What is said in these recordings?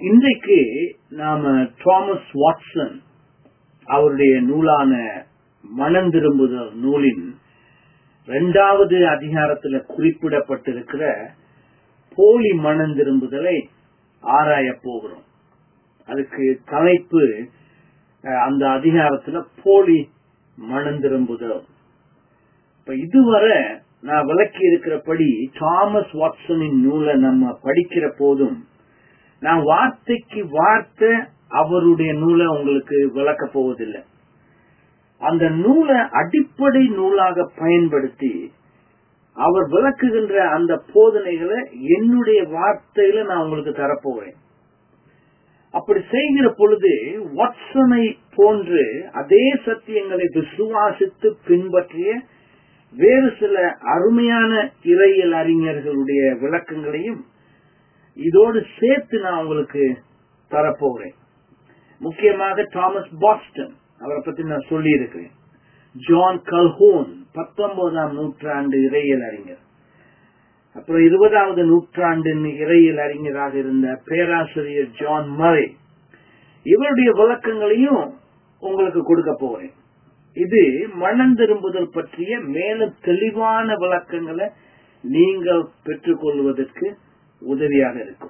இன்றைக்கு நாம Thomas Watson அவருடைய நூலான மனம் திரும்புதல் நூலின் இரண்டாவது அதிகாரத்துல குறிப்பிடப்பட்டிருக்கிற போலி மனம் திரும்புதலை ஆராய போகிறோம் அதுக்கு தலைப்பு அஹ், அந்த அதிகாரத்துல போலி மனம் திரும்புதல் இப்ப இதுவரை நான் விளக்கி இருக்கிறபடி தாமஸ் வாட்சனின் நூலை நம்ம படிக்கிற போதும் நான் வார்த்தைக்கு வார்த்தை அவருடைய நூலை உங்களுக்கு விளக்க போவதில்லை அந்த நூலை அடிப்படை நூலாக பயன்படுத்தி அவர் விளக்குகின்ற அந்த போதனைகளை என்னுடைய வார்த்தையில நான் உங்களுக்கு தரப்போகிறேன் அப்படி செய்கிற பொழுது வாட்சனை போன்று அதே சத்தியங்களை விசுவாசித்து பின்பற்றிய வேறு சில அருமையான இறையியல் அறிஞர்களுடைய விளக்கங்களையும் இதோடு சேர்த்து நான் உங்களுக்கு தரப்போகிறேன் முக்கியமாக தாமஸ் பாஸ்டன் அவரை பத்தி நான் சொல்லி இருக்கிறேன் ஜான் கல்ஹோன் பத்தொன்பதாம் நூற்றாண்டு இறையியல் அறிஞர் அப்புறம் இருபதாவது நூற்றாண்டின் இறையியல் அறிஞராக இருந்த பேராசிரியர் ஜான் மரே இவருடைய விளக்கங்களையும் உங்களுக்கு கொடுக்க போகிறேன் இது மனம் திரும்புதல் பற்றிய மேலும் தெளிவான விளக்கங்களை நீங்கள் பெற்றுக்கொள்வதற்கு உதவியாக இருக்கும்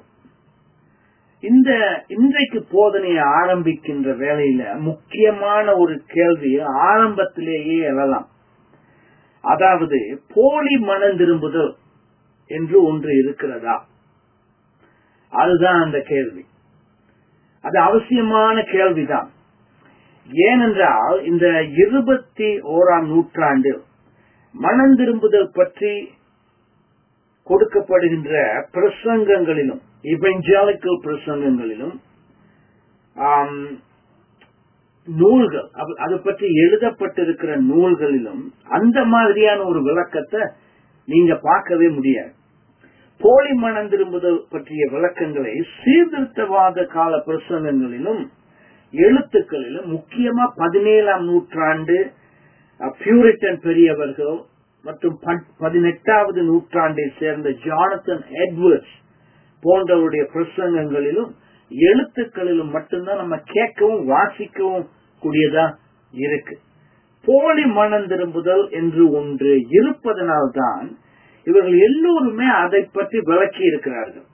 இந்த இன்றைக்கு போதனையை ஆரம்பிக்கின்ற வேளையில முக்கியமான ஒரு கேள்வி ஆரம்பத்திலேயே எழலாம் அதாவது போலி மனம் திரும்புதல் என்று ஒன்று இருக்கிறதா அதுதான் அந்த கேள்வி அது அவசியமான கேள்விதான் ஏனென்றால் இந்த இருபத்தி ஓராம் நூற்றாண்டில் மனம் திரும்புதல் பற்றி கொடுக்கப்படுகின்ற பிரசங்கங்களிலும் இவெஞ்சாலிக்கல் பிரசங்கங்களிலும் ஆம், நூல்கள் அது- அது பற்றி எழுதப்பட்டிருக்கிற நூல்களிலும் அந்த மாதிரியான ஒரு விளக்கத்தை நீங்க பார்க்கவே முடியாது போலி மனம் திரும்புதல் பற்றிய விளக்கங்களை சீர்திருத்தவாத கால பிரசங்கங்களிலும் எழுத்துக்களிலும் முக்கியமா பதினேழாம் நூற்றாண்டு பியூரிட்டன் பெரியவர்கள் மற்றும் பன்- பதினெட்டாவது நூற்றாண்டை சேர்ந்த ஜானத்தன் எட்வர்ட்ஸ் போன்றவருடைய பிரசங்கங்களிலும் எழுத்துக்களிலும் மட்டும்தான் நம்ம கேட்கவும் வாசிக்கவும் கூடியதா இருக்கு போலி மனம் திரும்புதல் என்று ஒன்று இருப்பதனால்தான் இவர்கள் எல்லோருமே அதை பற்றி விளக்கி இருக்கிறார்கள்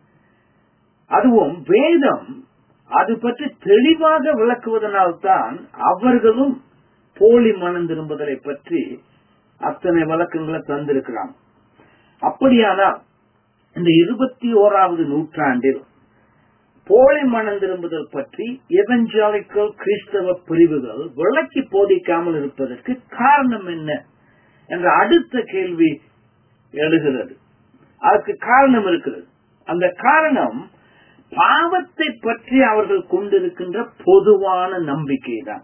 அதுவும் வேதம் அது பற்றி தெளிவாக விளக்குவதனால்தான் அவர்களும் போலி மனம் திரும்புதலை பற்றி அத்தனை விளக்கங்களை தந்திருக்கிறாங்க அப்படியானால் இந்த இருபத்தி ஓராவது நூற்றாண்டில் போலி மனம் திரும்புதல் பற்றி எவஞ்சாலிக்கல் கிறிஸ்தவ பிரிவுகள் விளக்கி போதிக்காமல் இருப்பதற்கு காரணம் என்ன என்ற அடுத்த கேள்வி எழுகிறது அதுக்கு காரணம் இருக்கிறது அந்த காரணம் பாவத்தை பற்றி அவர்கள் கொண்டிருக்கின்ற பொதுவான நம்பிக்கை தான்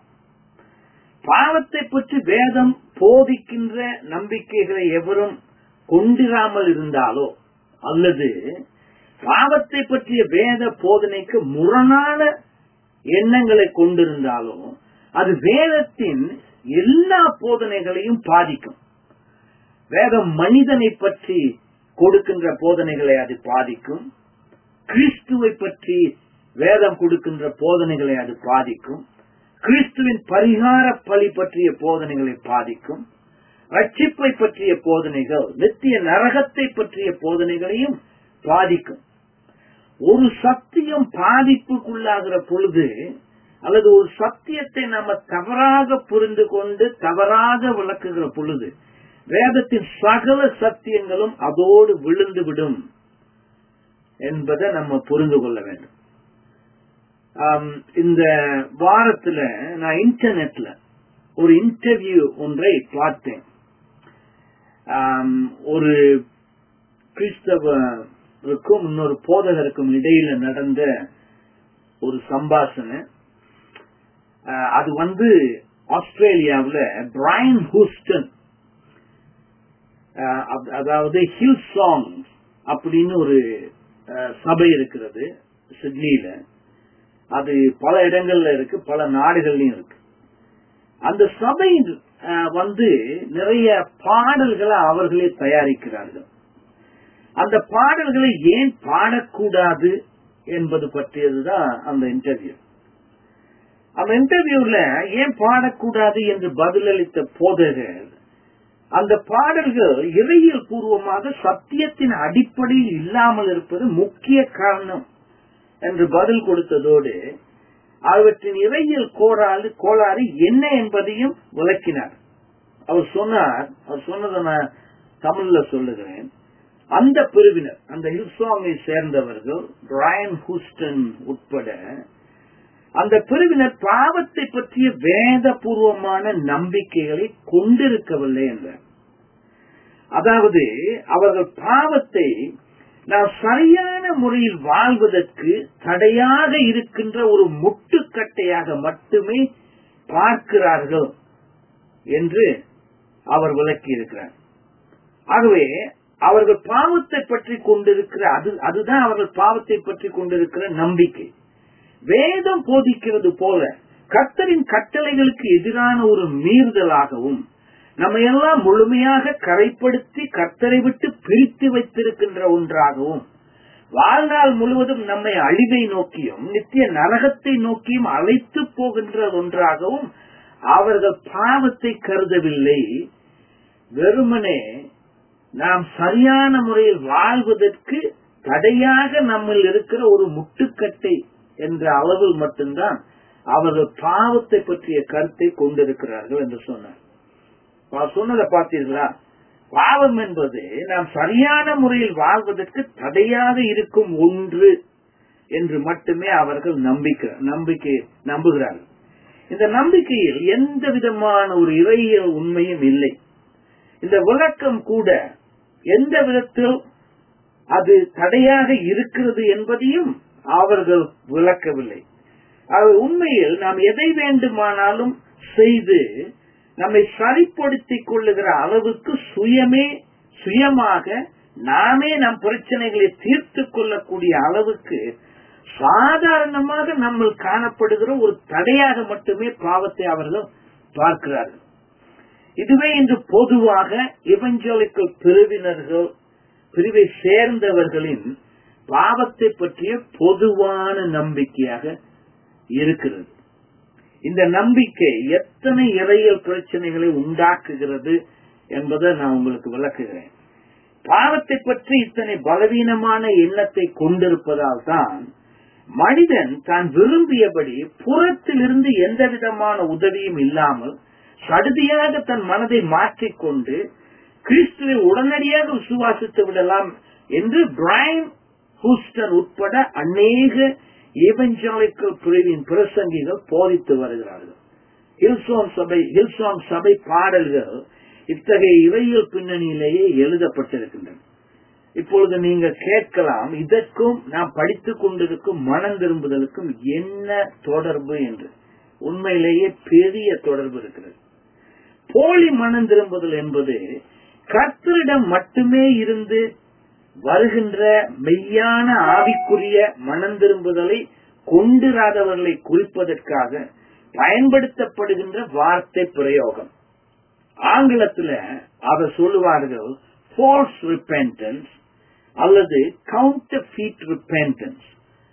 பாவத்தை பற்றி வேதம் போதிக்கின்ற நம்பிக்கைகளை எவரும் கொண்டிராமல் இருந்தாலோ அல்லது பாவத்தை பற்றிய வேத போதனைக்கு முரணான எண்ணங்களை கொண்டிருந்தாலோ அது வேதத்தின் எல்லா போதனைகளையும் பாதிக்கும் வேதம் மனிதனை பற்றி கொடுக்கின்ற போதனைகளை அது பாதிக்கும் கிறிஸ்துவை பற்றி வேதம் கொடுக்கின்ற போதனைகளை அது பாதிக்கும் கிறிஸ்துவின் பரிகார பலி பற்றிய போதனைகளை பாதிக்கும் ரட்சிப்பை பற்றிய போதனைகள் நித்திய நரகத்தை பற்றிய போதனைகளையும் பாதிக்கும் ஒரு சத்தியம் பாதிப்புக்குள்ளாகிற பொழுது அல்லது ஒரு சத்தியத்தை நாம தவறாக புரிந்து கொண்டு தவறாக விளக்குகிற பொழுது வேதத்தின் சகல சத்தியங்களும் அதோடு விழுந்து விடும் என்பதை நம்ம புரிந்து கொள்ள வேண்டும் ஆம், இந்த வாரத்துல நான் இன்டர்நெட்ல ஒரு இன்டர்வியூ ஒன்றை பார்த்தேன் ஆம், ஒரு கிறிஸ்தவருக்கும் இன்னொரு போதகருக்கும் இடையில நடந்த ஒரு சம்பாஷணை ஆஹ், அது வந்து ஆஸ்திரேலியாவுல பிரைன் ஹூஸ்டன் ஆஹ், அத- அதாவது ஹில் சாங் அப்படின்னு ஒரு ஆஹ், சபை இருக்கிறது சிட்னில அது பல இடங்கள்ல இருக்கு பல நாடுகள்லயும் இருக்கு அந்த சபை ஆஹ், வந்து நிறைய பாடல்களை அவர்களே தயாரிக்கிறார்கள் அந்த பாடல்களை ஏன் பாடக்கூடாது என்பது பற்றியதுதான் அந்த இன்டர்வியூ அந்த இன்டர்வியூல ஏன் பாடக்கூடாது என்று பதிலளித்த போதகர் அந்த பாடல்கள் இறையியல் பூர்வமாக சத்தியத்தின் அடிப்படையில் இல்லாமல் இருப்பது முக்கிய காரணம் என்று பதில் கொடுத்ததோடு அவற்றின் இறையியல் கோளாறு கோளாறு என்ன என்பதையும் விளக்கினார் அவர் சொன்னார் அவர் சொன்னதை நான் தமிழ்ல சொல்லுகிறேன் அந்த பிரிவினர் அந்த ஹில்சாங்கை சேர்ந்தவர்கள் பிரையன் ஹூஸ்டன் உட்பட அந்த பிரிவினர் பாவத்தை பற்றிய வேதபூர்வமான நம்பிக்கைகளை கொண்டிருக்கவில்லை என்றார் அதாவது அவர்கள் பாவத்தை நாம் சரியான முறையில் வாழ்வதற்கு தடையாக இருக்கின்ற ஒரு முட்டுக்கட்டையாக மட்டுமே பார்க்கிறார்கள் என்று அவர் விளக்கி இருக்கிறார் ஆகவே அவர்கள் பாவத்தை பற்றி கொண்டிருக்கிற அது அதுதான் அவர்கள் பாவத்தை பற்றி கொண்டிருக்கிற நம்பிக்கை வேதம் போதிக்கிறது போல கர்த்தரின் கட்டளைகளுக்கு எதிரான ஒரு மீறுதலாகவும் நம்ம எல்லாம் முழுமையாக கரைப்படுத்தி கர்த்தரை விட்டு பிரித்து வைத்திருக்கின்ற ஒன்றாகவும் வாழ்நாள் முழுவதும் நம்மை அழிவை நோக்கியும் நித்திய நரகத்தை நோக்கியும் அழைத்து போகின்ற ஒன்றாகவும் அவர்கள் பாவத்தை கருதவில்லை வெறுமனே நாம் சரியான முறையில் வாழ்வதற்கு தடையாக நம்மில் இருக்கிற ஒரு முட்டுக்கட்டை என்ற அளவில் மட்டும்தான் அவர்கள் பாவத்தை பற்றிய கருத்தை கொண்டிருக்கிறார்கள் என்று சொன்னார் சொன்னதை பார்த்தீர்களா பாவம் என்பது நாம் சரியான முறையில் வாழ்வதற்கு தடையாக இருக்கும் ஒன்று என்று மட்டுமே அவர்கள் நம்பிக்கை நம்பிக்கை நம்புகிறார்கள் இந்த நம்பிக்கையில் எந்த விதமான ஒரு இறையியல் உண்மையும் இல்லை இந்த விளக்கம் கூட எந்த விதத்தில் அது தடையாக இருக்கிறது என்பதையும் அவர்கள் விளக்கவில்லை அவர் உண்மையில் நாம் எதை வேண்டுமானாலும் செய்து நம்மை சரிப்படுத்திக் கொள்ளுகிற அளவுக்கு சுயமே சுயமாக நாமே நம் பிரச்சனைகளை தீர்த்து கொள்ளக்கூடிய அளவுக்கு சாதாரணமாக நம்ம காணப்படுகிற ஒரு தடையாக மட்டுமே பாவத்தை அவர்கள் பார்க்கிறார்கள் இதுவே இன்று பொதுவாக இவஞ்சலிக்கல் பிரிவினர்கள் பிரிவை சேர்ந்தவர்களின் பாவத்தை பற்றிய பொதுவான நம்பிக்கையாக இருக்கிறது இந்த நம்பிக்கை எத்தனை இறையல் பிரச்சனைகளை உண்டாக்குகிறது என்பதை நான் உங்களுக்கு விளக்குகிறேன் பாவத்தை பற்றி இத்தனை பலவீனமான எண்ணத்தை கொண்டிருப்பதால் தான் மனிதன் தான் விரும்பியபடி புறத்திலிருந்து எந்த விதமான உதவியும் இல்லாமல் சடுதியாக தன் மனதை மாற்றிக்கொண்டு கிறிஸ்துவை உடனடியாக விசுவாசித்து விடலாம் என்று பிரைன் ஹூஸ்டன் உட்பட அநேக ஏவஞ்சாலிக்கல் பிரிவின் பிரசங்கிகள் போதித்து வருகிறார்கள் ஹில்சாங் சபை ஹில்சாங் சபை பாடல்கள் இத்தகைய இறையியல் பின்னணியிலேயே எழுதப்பட்டிருக்கின்றன இப்பொழுது நீங்க கேட்கலாம் இதற்கும் நாம் படித்துக் கொண்டிருக்கும் மனம் திரும்புதலுக்கும் என்ன தொடர்பு என்று உண்மையிலேயே பெரிய தொடர்பு இருக்கிறது போலி மனம் திரும்புதல் என்பது கர்த்தரிடம் மட்டுமே இருந்து வருகின்ற மெய்யான ஆவிக்குரிய மனம் திரும்புதலை கொண்டிராதவர்களை குறிப்பதற்காக பயன்படுத்தப்படுகின்ற வார்த்தை பிரயோகம் ஆங்கிலத்துல அவர் சொல்லுவார்கள் false repentance அல்லது counterfeit repentance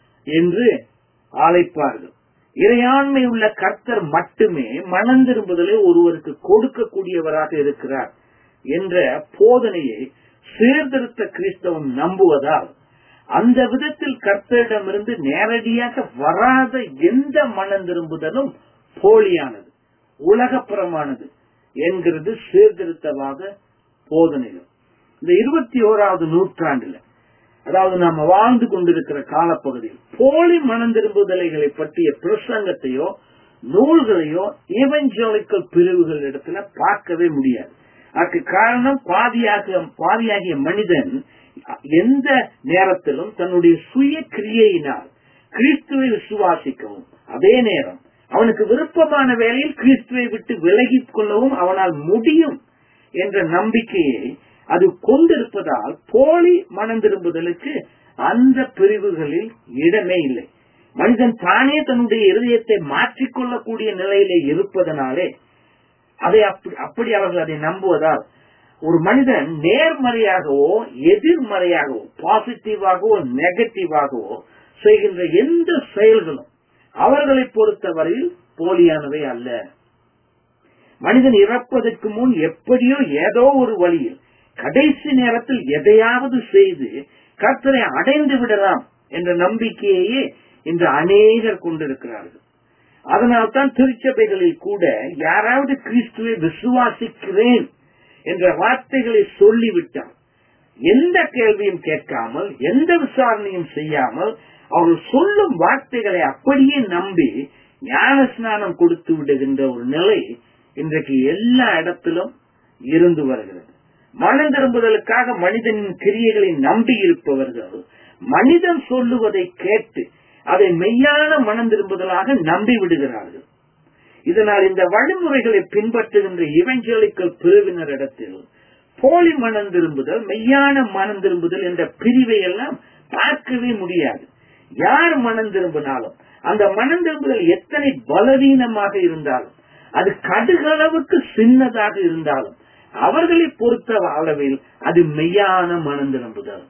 என்று அழைப்பார்கள் இறையாண்மை உள்ள கர்த்தர் மட்டுமே மனம் திரும்புதலை ஒருவருக்கு கொடுக்கக்கூடியவராக இருக்கிறார் என்ற போதனையை சீர்திருத்த கிறிஸ்தவம் நம்புவதால் அந்த விதத்தில் கர்த்தரிடமிருந்து நேரடியாக வராத எந்த மனம் திரும்புதலும் போலியானது உலகப்புறமானது என்கிறது சீர்திருத்தவாத போதனைகள் இந்த இருபத்தி ஓராவது நூற்றாண்டுல அதாவது நாம வாழ்ந்து கொண்டிருக்கிற காலப்பகுதியில் போலி மனம் திரும்புதலைகளை பற்றிய பிரசங்கத்தையோ நூல்களையோ ஏவஞ்சோலிக்கல் பிரிவுகள் இடத்துல பார்க்கவே முடியாது அதுக்கு காரணம் பாதியாக பாதியாகிய மனிதன் எந்த நேரத்திலும் தன்னுடைய சுய கிரியையினால் கிறிஸ்துவை விசுவாசிக்கவும் அதே நேரம் அவனுக்கு விருப்பமான வேலையில் கிறிஸ்துவை விட்டு விலகிக் கொள்ளவும் அவனால் முடியும் என்ற நம்பிக்கையை அது கொண்டிருப்பதால் போலி மனம் திரும்புதலுக்கு அந்த பிரிவுகளில் இடமே இல்லை மனிதன் தானே தன்னுடைய இருதயத்தை மாற்றிக்கொள்ளக்கூடிய நிலையிலே இருப்பதனாலே அதை அப்படி அப்படி அவர்கள் அதை நம்புவதால் ஒரு மனிதன் நேர்மறையாகவோ எதிர்மறையாகவோ பாசிட்டிவாகவோ நெகட்டிவாகவோ செய்கின்ற எந்த செயல்களும் அவர்களை பொறுத்தவரையில் போலியானவை அல்ல மனிதன் இறப்பதற்கு முன் எப்படியோ ஏதோ ஒரு வழியில் கடைசி நேரத்தில் எதையாவது செய்து கர்த்தரை அடைந்து விடலாம் என்ற நம்பிக்கையையே இன்று அநேகர் கொண்டிருக்கிறார்கள் அதனால்தான் திருச்சபைகளில் கூட யாராவது கிறிஸ்துவை விசுவாசிக்கிறேன் என்ற வார்த்தைகளை சொல்லிவிட்டார் எந்த கேள்வியும் கேட்காமல் எந்த விசாரணையும் செய்யாமல் அவர்கள் சொல்லும் வார்த்தைகளை அப்படியே நம்பி ஞான ஸ்நானம் கொடுத்து விடுகின்ற ஒரு நிலை இன்றைக்கு எல்லா இடத்திலும் இருந்து வருகிறது மனம் திரும்புதலுக்காக மனிதனின் கிரியைகளை நம்பி இருப்பவர்கள் மனிதன் சொல்லுவதை கேட்டு அதை மெய்யான மனம் திரும்புதலாக நம்பி விடுகிறார்கள் இதனால் இந்த வழிமுறைகளை பின்பற்றுகின்ற இவஞ்சலிக்கல் பிரிவினரிடத்தில் போலி மனம் திரும்புதல் மெய்யான மனம் திரும்புதல் என்ற பிரிவை எல்லாம் பார்க்கவே முடியாது யார் மனம் திரும்பினாலும் அந்த மனம் திரும்புதல் எத்தனை பலவீனமாக இருந்தாலும் அது கடுகளவுக்கு சின்னதாக இருந்தாலும் அவர்களை பொறுத்த அளவில் அது மெய்யான மனம் திரும்புதல்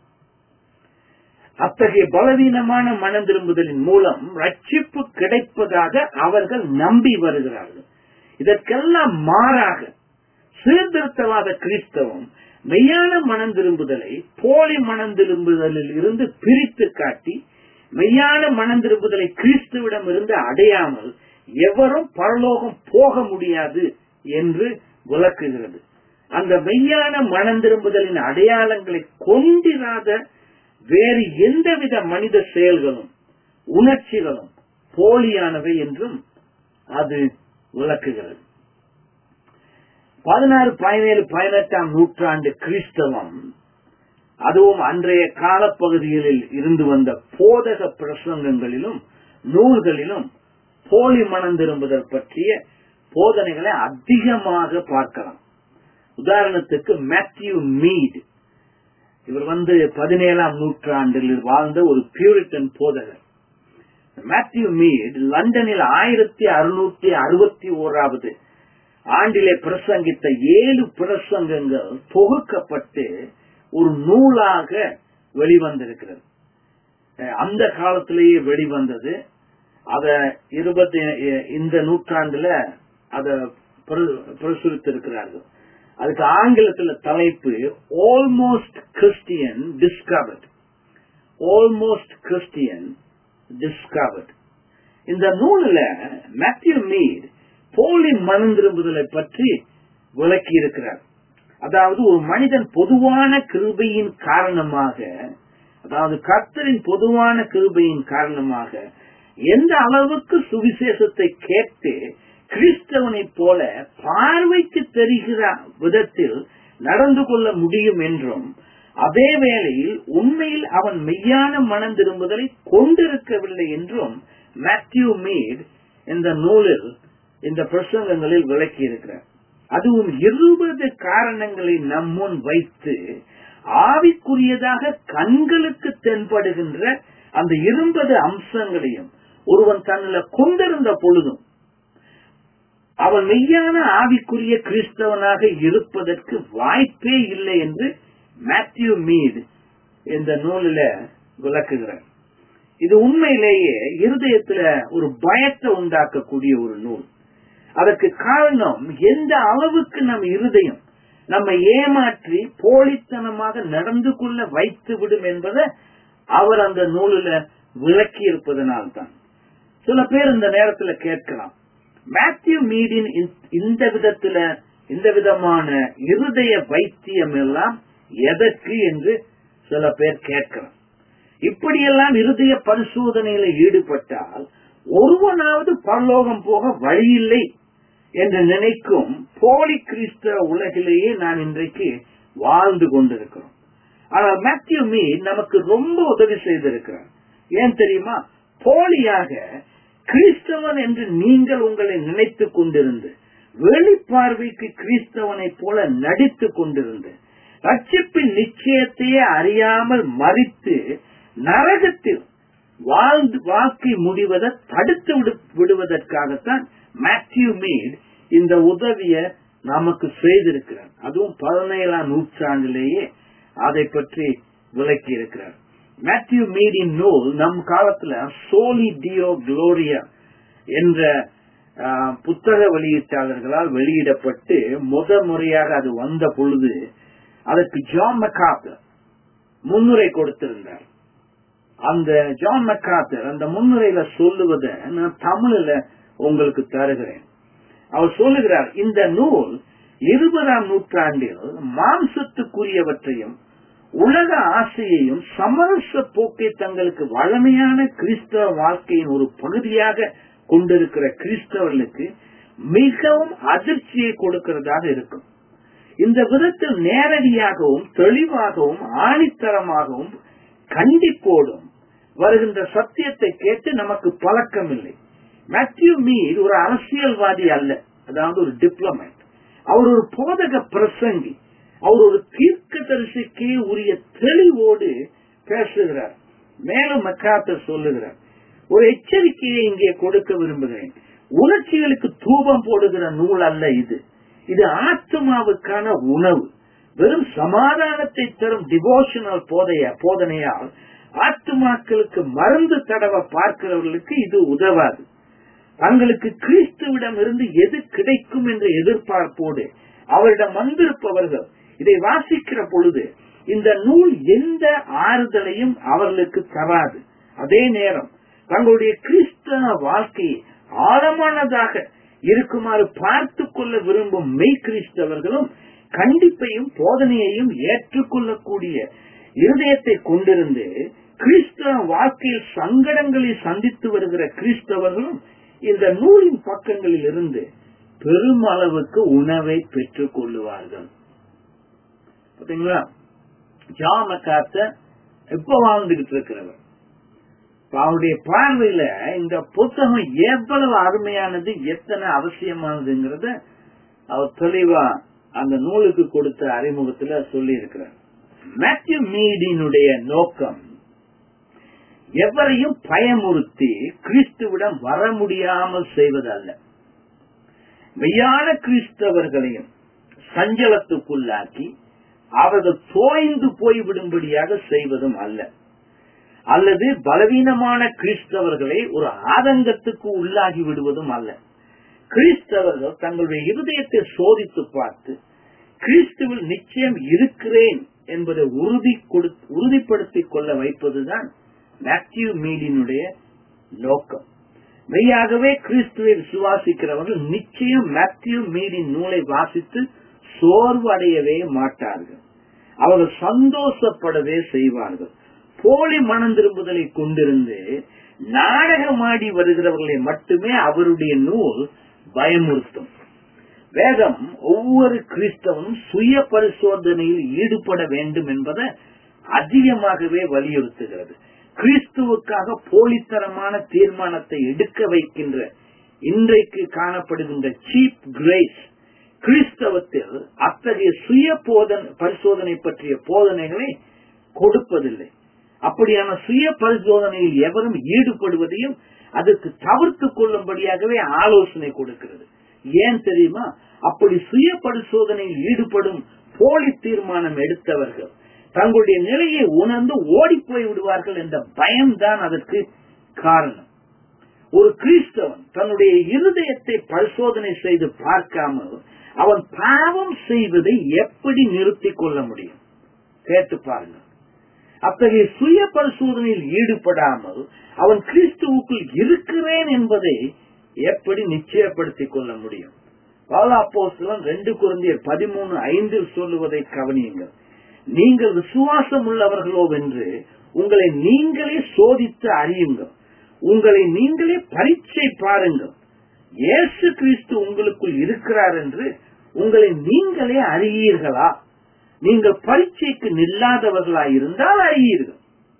அத்தகைய பலவீனமான மனம் திரும்புதலின் மூலம் ரட்சிப்பு கிடைப்பதாக அவர்கள் நம்பி வருகிறார்கள் இதற்கெல்லாம் மாறாக சீர்திருத்தவாத கிறிஸ்தவம் மெய்யான மனம் திரும்புதலை போலி மனம் திரும்புதலில் இருந்து பிரித்து காட்டி மெய்யான மனம் திரும்புதலை கிறிஸ்துவிடம் இருந்து அடையாமல் எவரும் பரலோகம் போக முடியாது என்று விளக்குகிறது அந்த மெய்யான மனம் திரும்புதலின் அடையாளங்களை கொண்டிராத வேறு எந்தவித மனித செயல்களும் உணர்ச்சிகளும் போலியானவை என்றும் அது விளக்குகிறது பதினாறு பதினேழு பதினெட்டாம் நூற்றாண்டு கிறிஸ்தவம் அதுவும் அன்றைய காலப்பகுதிகளில் இருந்து வந்த போதக பிரசங்கங்களிலும் நூல்களிலும் போலி மனம் திரும்புதல் பற்றிய போதனைகளை அதிகமாக பார்க்கலாம் உதாரணத்துக்கு மேத்யூ மீட் இவர் வந்து பதினேழாம் நூற்றாண்டில் வாழ்ந்த ஒரு பியூரிட்டன் போதகர் மேத்யூ மீட் லண்டனில் ஆயிரத்தி அறுநூத்தி அறுபத்தி ஓராவது ஆண்டிலே பிரசங்கித்த ஏழு பிரசங்கங்கள் தொகுக்கப்பட்டு ஒரு நூலாக வெளிவந்திருக்கிறது அந்த காலத்திலேயே வெளிவந்தது அத இருபத்தி இந்த நூற்றாண்டுல அத பிரசுரித்திருக்கிறார்கள் அதுக்கு ஆங்கிலத்தில் தலைப்பு almost Christian discovered almost Christian discovered இந்த நூலில் மேத்யூ மீட் போலி மனம் திரும்புதலை பற்றி விளக்கி இருக்கிறார் அதாவது ஒரு மனிதன் பொதுவான கிருபையின் காரணமாக அதாவது கர்த்தரின் பொதுவான கிருபையின் காரணமாக எந்த அளவுக்கு சுவிசேஷத்தை கேட்டு கிறிஸ்தவனைப் போல பார்வைக்கு தெரிகிற விதத்தில் நடந்து கொள்ள முடியும் என்றும் அதே வேளையில் உண்மையில் அவன் மெய்யான மனம் திரும்புதலை கொண்டிருக்கவில்லை என்றும் மேத்யூ மீட் இந்த நூலில் இந்த பிரசங்கங்களில் விளக்கி இருக்கிறார் அதுவும் இருபது காரணங்களை நம்முன் வைத்து ஆவிக்குரியதாக கண்களுக்கு தென்படுகின்ற அந்த இருபது அம்சங்களையும் ஒருவன் தன்னில் கொண்டிருந்த பொழுதும் அவன் மெய்யான ஆவிக்குரிய கிறிஸ்தவனாக இருப்பதற்கு வாய்ப்பே இல்லை என்று மேத்யூ மீட் இந்த நூலில விளக்குகிறார் இது உண்மையிலேயே இருதயத்துல ஒரு பயத்தை உண்டாக்கக்கூடிய ஒரு நூல் அதற்கு காரணம் எந்த அளவுக்கு நம் இருதயம் நம்மை ஏமாற்றி போலித்தனமாக நடந்து கொள்ள வைத்து விடும் என்பதை அவர் அந்த நூலில விளக்கி இருப்பதனால்தான் சில பேர் இந்த நேரத்துல கேட்கலாம் மேத்யூ மீடின் இந்த விதத்துல இந்த விதமான இருதய வைத்தியம் எல்லாம் எதற்கு என்று சில பேர் கேட்கலாம் இப்படியெல்லாம் இருதய பரிசோதனையில ஈடுபட்டால் ஒருவனாவது பரலோகம் போக வழியில்லை என்று நினைக்கும் போலி கிறிஸ்தவ உலகிலேயே நான் இன்றைக்கு வாழ்ந்து கொண்டிருக்கிறோம் ஆனால் மேத்யூ மீ நமக்கு ரொம்ப உதவி செய்திருக்கிறார் ஏன் தெரியுமா போலியாக கிறிஸ்தவன் என்று நீங்கள் உங்களை நினைத்துக் கொண்டிருந்து வெளிப்பார்வைக்கு கிறிஸ்தவனை போல நடித்துக் கொண்டிருந்து ரட்சிப்பின் நிச்சயத்தையே அறியாமல் மறித்து நரகத்தில் வாழ்ந்து வாழ்க்கை முடிவதை தடுத்து விடுவதற்காகத்தான் மேத்யூ மீட் இந்த உதவிய நமக்கு செய்திருக்கிறார் அதுவும் பதினேழாம் நூற்றாண்டிலேயே அதை பற்றி விளக்கி இருக்கிறார் மேத்யூ மீடின் நூல் நம் காலத்துல சோலி டியோ குளோரியா என்ற ஆஹ், புத்தக வெளியீட்டாளர்களால் வெளியிடப்பட்டு முத முறையாக அது வந்த பொழுது அதற்கு ஜான் மெக்காத்தர் முன்னுரை கொடுத்திருந்தார் அந்த ஜான் மெக்காத்தர் அந்த முன்னுரையில சொல்லுவதை நான் தமிழ்ல உங்களுக்கு தருகிறேன் அவர் சொல்லுகிறார் இந்த நூல் இருபதாம் நூற்றாண்டில் மாம்சத்துக்குரியவற்றையும் உலக ஆசையையும் சமரச போக்கை தங்களுக்கு வளமையான கிறிஸ்தவ வாழ்க்கையின் ஒரு பகுதியாக கொண்டிருக்கிற கிறிஸ்தவர்களுக்கு மிகவும் அதிர்ச்சியை கொடுக்கிறதாக இருக்கும் இந்த விதத்தில் நேரடியாகவும் தெளிவாகவும் ஆணித்தரமாகவும் கண்டிப்போடும் வருகின்ற சத்தியத்தை கேட்டு நமக்கு பழக்கம் இல்லை மேத்யூ மீர் ஒரு அரசியல்வாதி அல்ல அதாவது ஒரு டிப்ளமேட் அவர் ஒரு போதக பிரசங்கி அவர் ஒரு தீர்க்க தரிசிக்கே உரிய தெளிவோடு பேசுகிறார் மேலும் மெக்காத்தர் சொல்லுகிறார் ஒரு எச்சரிக்கையை இங்கே கொடுக்க விரும்புகிறேன் உணர்ச்சிகளுக்கு தூபம் போடுகிற நூல் அல்ல இது இது ஆத்மாவுக்கான உணவு வெறும் சமாதானத்தை தரும் டிவோஷனல் போதைய போதனையால் ஆத்துமாக்களுக்கு மருந்து தடவ பார்க்கிறவர்களுக்கு இது உதவாது தங்களுக்கு கிறிஸ்துவிடம் இருந்து எது கிடைக்கும் என்ற எதிர்பார்ப்போடு அவரிடம் வந்திருப்பவர்கள் இதை வாசிக்கிற பொழுது இந்த நூல் எந்த ஆறுதலையும் அவர்களுக்கு தராது அதே நேரம் தங்களுடைய கிறிஸ்தவ வாழ்க்கையை ஆழமானதாக இருக்குமாறு பார்த்து கொள்ள விரும்பும் மெய் கிறிஸ்தவர்களும் கண்டிப்பையும் போதனையையும் ஏற்றுக்கொள்ளக்கூடிய இருதயத்தை கொண்டிருந்து கிறிஸ்தவ வாழ்க்கையில் சங்கடங்களை சந்தித்து வருகிற கிறிஸ்தவர்களும் இந்த நூலின் பக்கங்களில் இருந்து பெருமளவுக்கு உணவை பெற்றுக் கொள்ளுவார்கள் பாத்தீங்களா ஜாமக்காத்த எப்ப வாழ்ந்துகிட்டு இருக்கிறவர் இப்ப அவருடைய பார்வையில இந்த புத்தகம் எவ்வளவு அருமையானது எத்தனை அவசியமானதுங்கிறத அவர் தெளிவா அந்த நூலுக்கு கொடுத்த அறிமுகத்துல சொல்லி இருக்கிறார் மேத்யூ மீடினுடைய நோக்கம் எவரையும் பயமுறுத்தி கிறிஸ்துவிடம் வர முடியாமல் செய்வதல்ல மெய்யான கிறிஸ்தவர்களையும் சஞ்சலத்துக்குள்ளாக்கி அவர்கள் தோய்ந்து போய்விடும்படியாக செய்வதும் அல்ல அல்லது பலவீனமான கிறிஸ்தவர்களை ஒரு ஆதங்கத்துக்கு உள்ளாகி விடுவதும் அல்ல கிறிஸ்தவர்கள் தங்களுடைய இருதயத்தை சோதித்து பார்த்து கிறிஸ்துவில் நிச்சயம் இருக்கிறேன் என்பதை உறுதி கொடு- உறுதிப்படுத்திக் கொள்ள வைப்பதுதான் மேத்யூ மீடினுடைய நோக்கம் மெய்யாகவே கிறிஸ்துவை விசுவாசிக்கிறவர்கள் நிச்சயம் மேத்யூ மீடின் நூலை வாசித்து சோர்வு அடையவே மாட்டார்கள் அவர்கள் சந்தோஷப்படவே செய்வார்கள் போலி மனம் திரும்புதலை கொண்டிருந்து நாடகமாடி வருகிறவர்களை மட்டுமே அவருடைய நூல் பயமுறுத்தும் வேதம் ஒவ்வொரு கிறிஸ்தவனும் சுய பரிசோதனையில் ஈடுபட வேண்டும் என்பதை அதிகமாகவே வலியுறுத்துகிறது கிறிஸ்துவுக்காக போலித்தனமான தீர்மானத்தை எடுக்க வைக்கின்ற இன்றைக்கு காணப்படுகின்ற சீப் கிரேஸ் கிறிஸ்தவத்தில் அத்தகைய சுய போதன் பரிசோதனை பற்றிய போதனைகளை கொடுப்பதில்லை அப்படியான சுய பரிசோதனையில் எவரும் ஈடுபடுவதையும் அதற்கு தவிர்த்து கொள்ளும்படியாகவே ஆலோசனை கொடுக்கிறது ஏன் தெரியுமா அப்படி சுய பரிசோதனையில் ஈடுபடும் போலி தீர்மானம் எடுத்தவர்கள் தங்களுடைய நிலையை உணர்ந்து ஓடி போய் விடுவார்கள் என்ற பயம்தான் அதற்கு காரணம் ஒரு கிறிஸ்தவன் தன்னுடைய இருதயத்தை பரிசோதனை செய்து பார்க்காமல் அவன் பாவம் செய்வதை எப்படி நிறுத்திக் கொள்ள முடியும் கேட்டு பாருங்க அத்தகைய சுய பரிசோதனையில் ஈடுபடாமல் அவன் கிறிஸ்துவுக்குள் இருக்கிறேன் என்பதை எப்படி நிச்சயப்படுத்திக் கொள்ள முடியும் பாலாப்போஸ்தலன் ரெண்டு குழந்தையர் பதிமூணு ஐந்தில் சொல்லுவதை கவனியுங்கள் நீங்கள் விசுவாசம் உள்ளவர்களோ என்று உங்களை நீங்களே சோதித்து அறியுங்கள் உங்களை நீங்களே பரீட்சை பாருங்கள் இயேசு கிறிஸ்து உங்களுக்குள் இருக்கிறார் என்று உங்களை நீங்களே அறியீர்களா நீங்கள் பரீட்சைக்கு நில்லாதவர்களா இருந்தால் அறியீர்கள்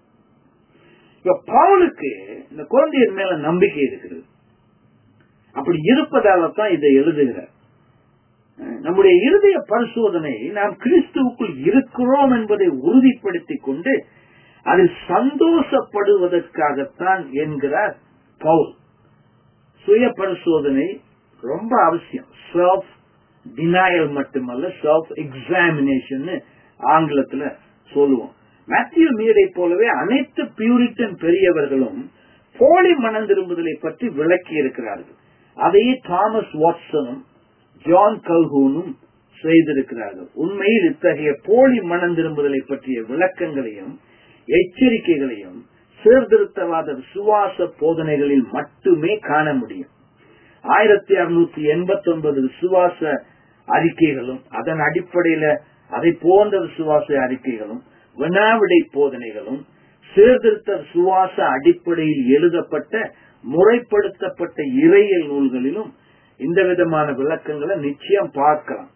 இப்ப பவுலுக்கு இந்த குழந்தையர் மேல நம்பிக்கை இருக்கிறது அப்படி இருப்பதால தான் இதை எழுதுகிறார் நம்முடைய இருதய பரிசோதனை நாம் கிறிஸ்துவுக்குள் இருக்கிறோம் என்பதை உறுதிப்படுத்திக் கொண்டு அதில் சந்தோஷப்படுவதற்காகத்தான் என்கிறார் பவுல் சுய பரிசோதனை ரொம்ப அவசியம் செல்ஃப் டினாயல் மட்டுமல்ல செல்ஃப் எக்ஸாமினேஷன் ஆங்கிலத்துல சொல்லுவோம் மேத்யூ மீரை போலவே அனைத்து பியூரிட்டன் பெரியவர்களும் போலி மனம் திரும்புதலை பற்றி விளக்கி இருக்கிறார்கள் அதையே தாமஸ் வாட்சனும் ஜான் கல்ஹூனும் செய்திருக்கிறார்கள் உண்மையில் இத்தகைய போலி மனம் திரும்புதலை பற்றிய விளக்கங்களையும் எச்சரிக்கைகளையும் சீர்திருத்தவாத விசுவாச போதனைகளில் மட்டுமே காண முடியும் ஆயிரத்தி அறுநூத்தி எண்பத்தி ஒன்பது விசுவாச அறிக்கைகளும் அதன் அடிப்படையில அதை போன்ற விசுவாச அறிக்கைகளும் வினாவிடை போதனைகளும் சீர்திருத்த விசுவாச அடிப்படையில் எழுதப்பட்ட முறைப்படுத்தப்பட்ட இறையல் நூல்களிலும் இந்த விதமான விளக்கங்களை நிச்சயம் பார்க்கலாம்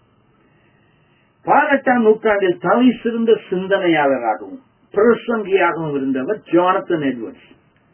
பதினெட்டாம் நூற்றாண்டில் தலை சிறந்த சிந்தனையாளராகவும் பிரசங்கியாகவும் இருந்தவர் ஜானத்தன் எட்வர்ட்ஸ்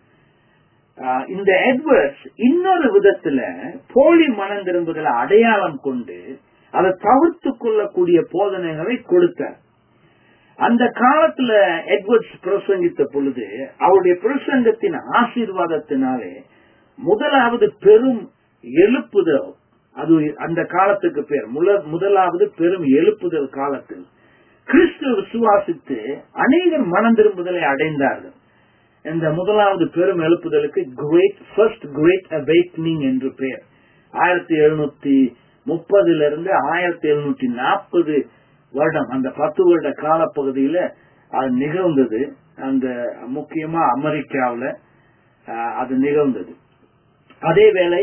இந்த எட்வர்ட்ஸ் இன்னொரு விதத்துல போலி மனம் திரும்புதலை அடையாளம் கொண்டு அதை தவிர்த்து கொள்ளக்கூடிய போதனைகளை கொடுத்தார் அந்த காலத்துல எட்வர்ட்ஸ் பிரசங்கித்த பொழுது அவருடைய பிரசங்கத்தின் ஆசீர்வாதத்தினாலே முதலாவது பெரும் எழுப்புதல் அது அந்த காலத்துக்கு பேர் முதலாவது பெரும் எழுப்புதல் காலத்தில் கிறிஸ்துவ விசுவாசித்து அநேகர் மனம் திரும்புதலை அடைந்தார்கள் இந்த முதலாவது பெரும் எழுப்புதலுக்கு கிரேட் ஃபர்ஸ்ட் கிரேட் அவேக்னிங் என்று பெயர் ஆயிரத்தி எழுநூத்தி முப்பதுல இருந்து ஆயிரத்தி எழுநூத்தி நாற்பது வருடம் அந்த பத்து வருட காலப்பகுதியில அது நிகழ்ந்தது அந்த முக்கியமா அமெரிக்காவில் அது நிகழ்ந்தது அதே வேளை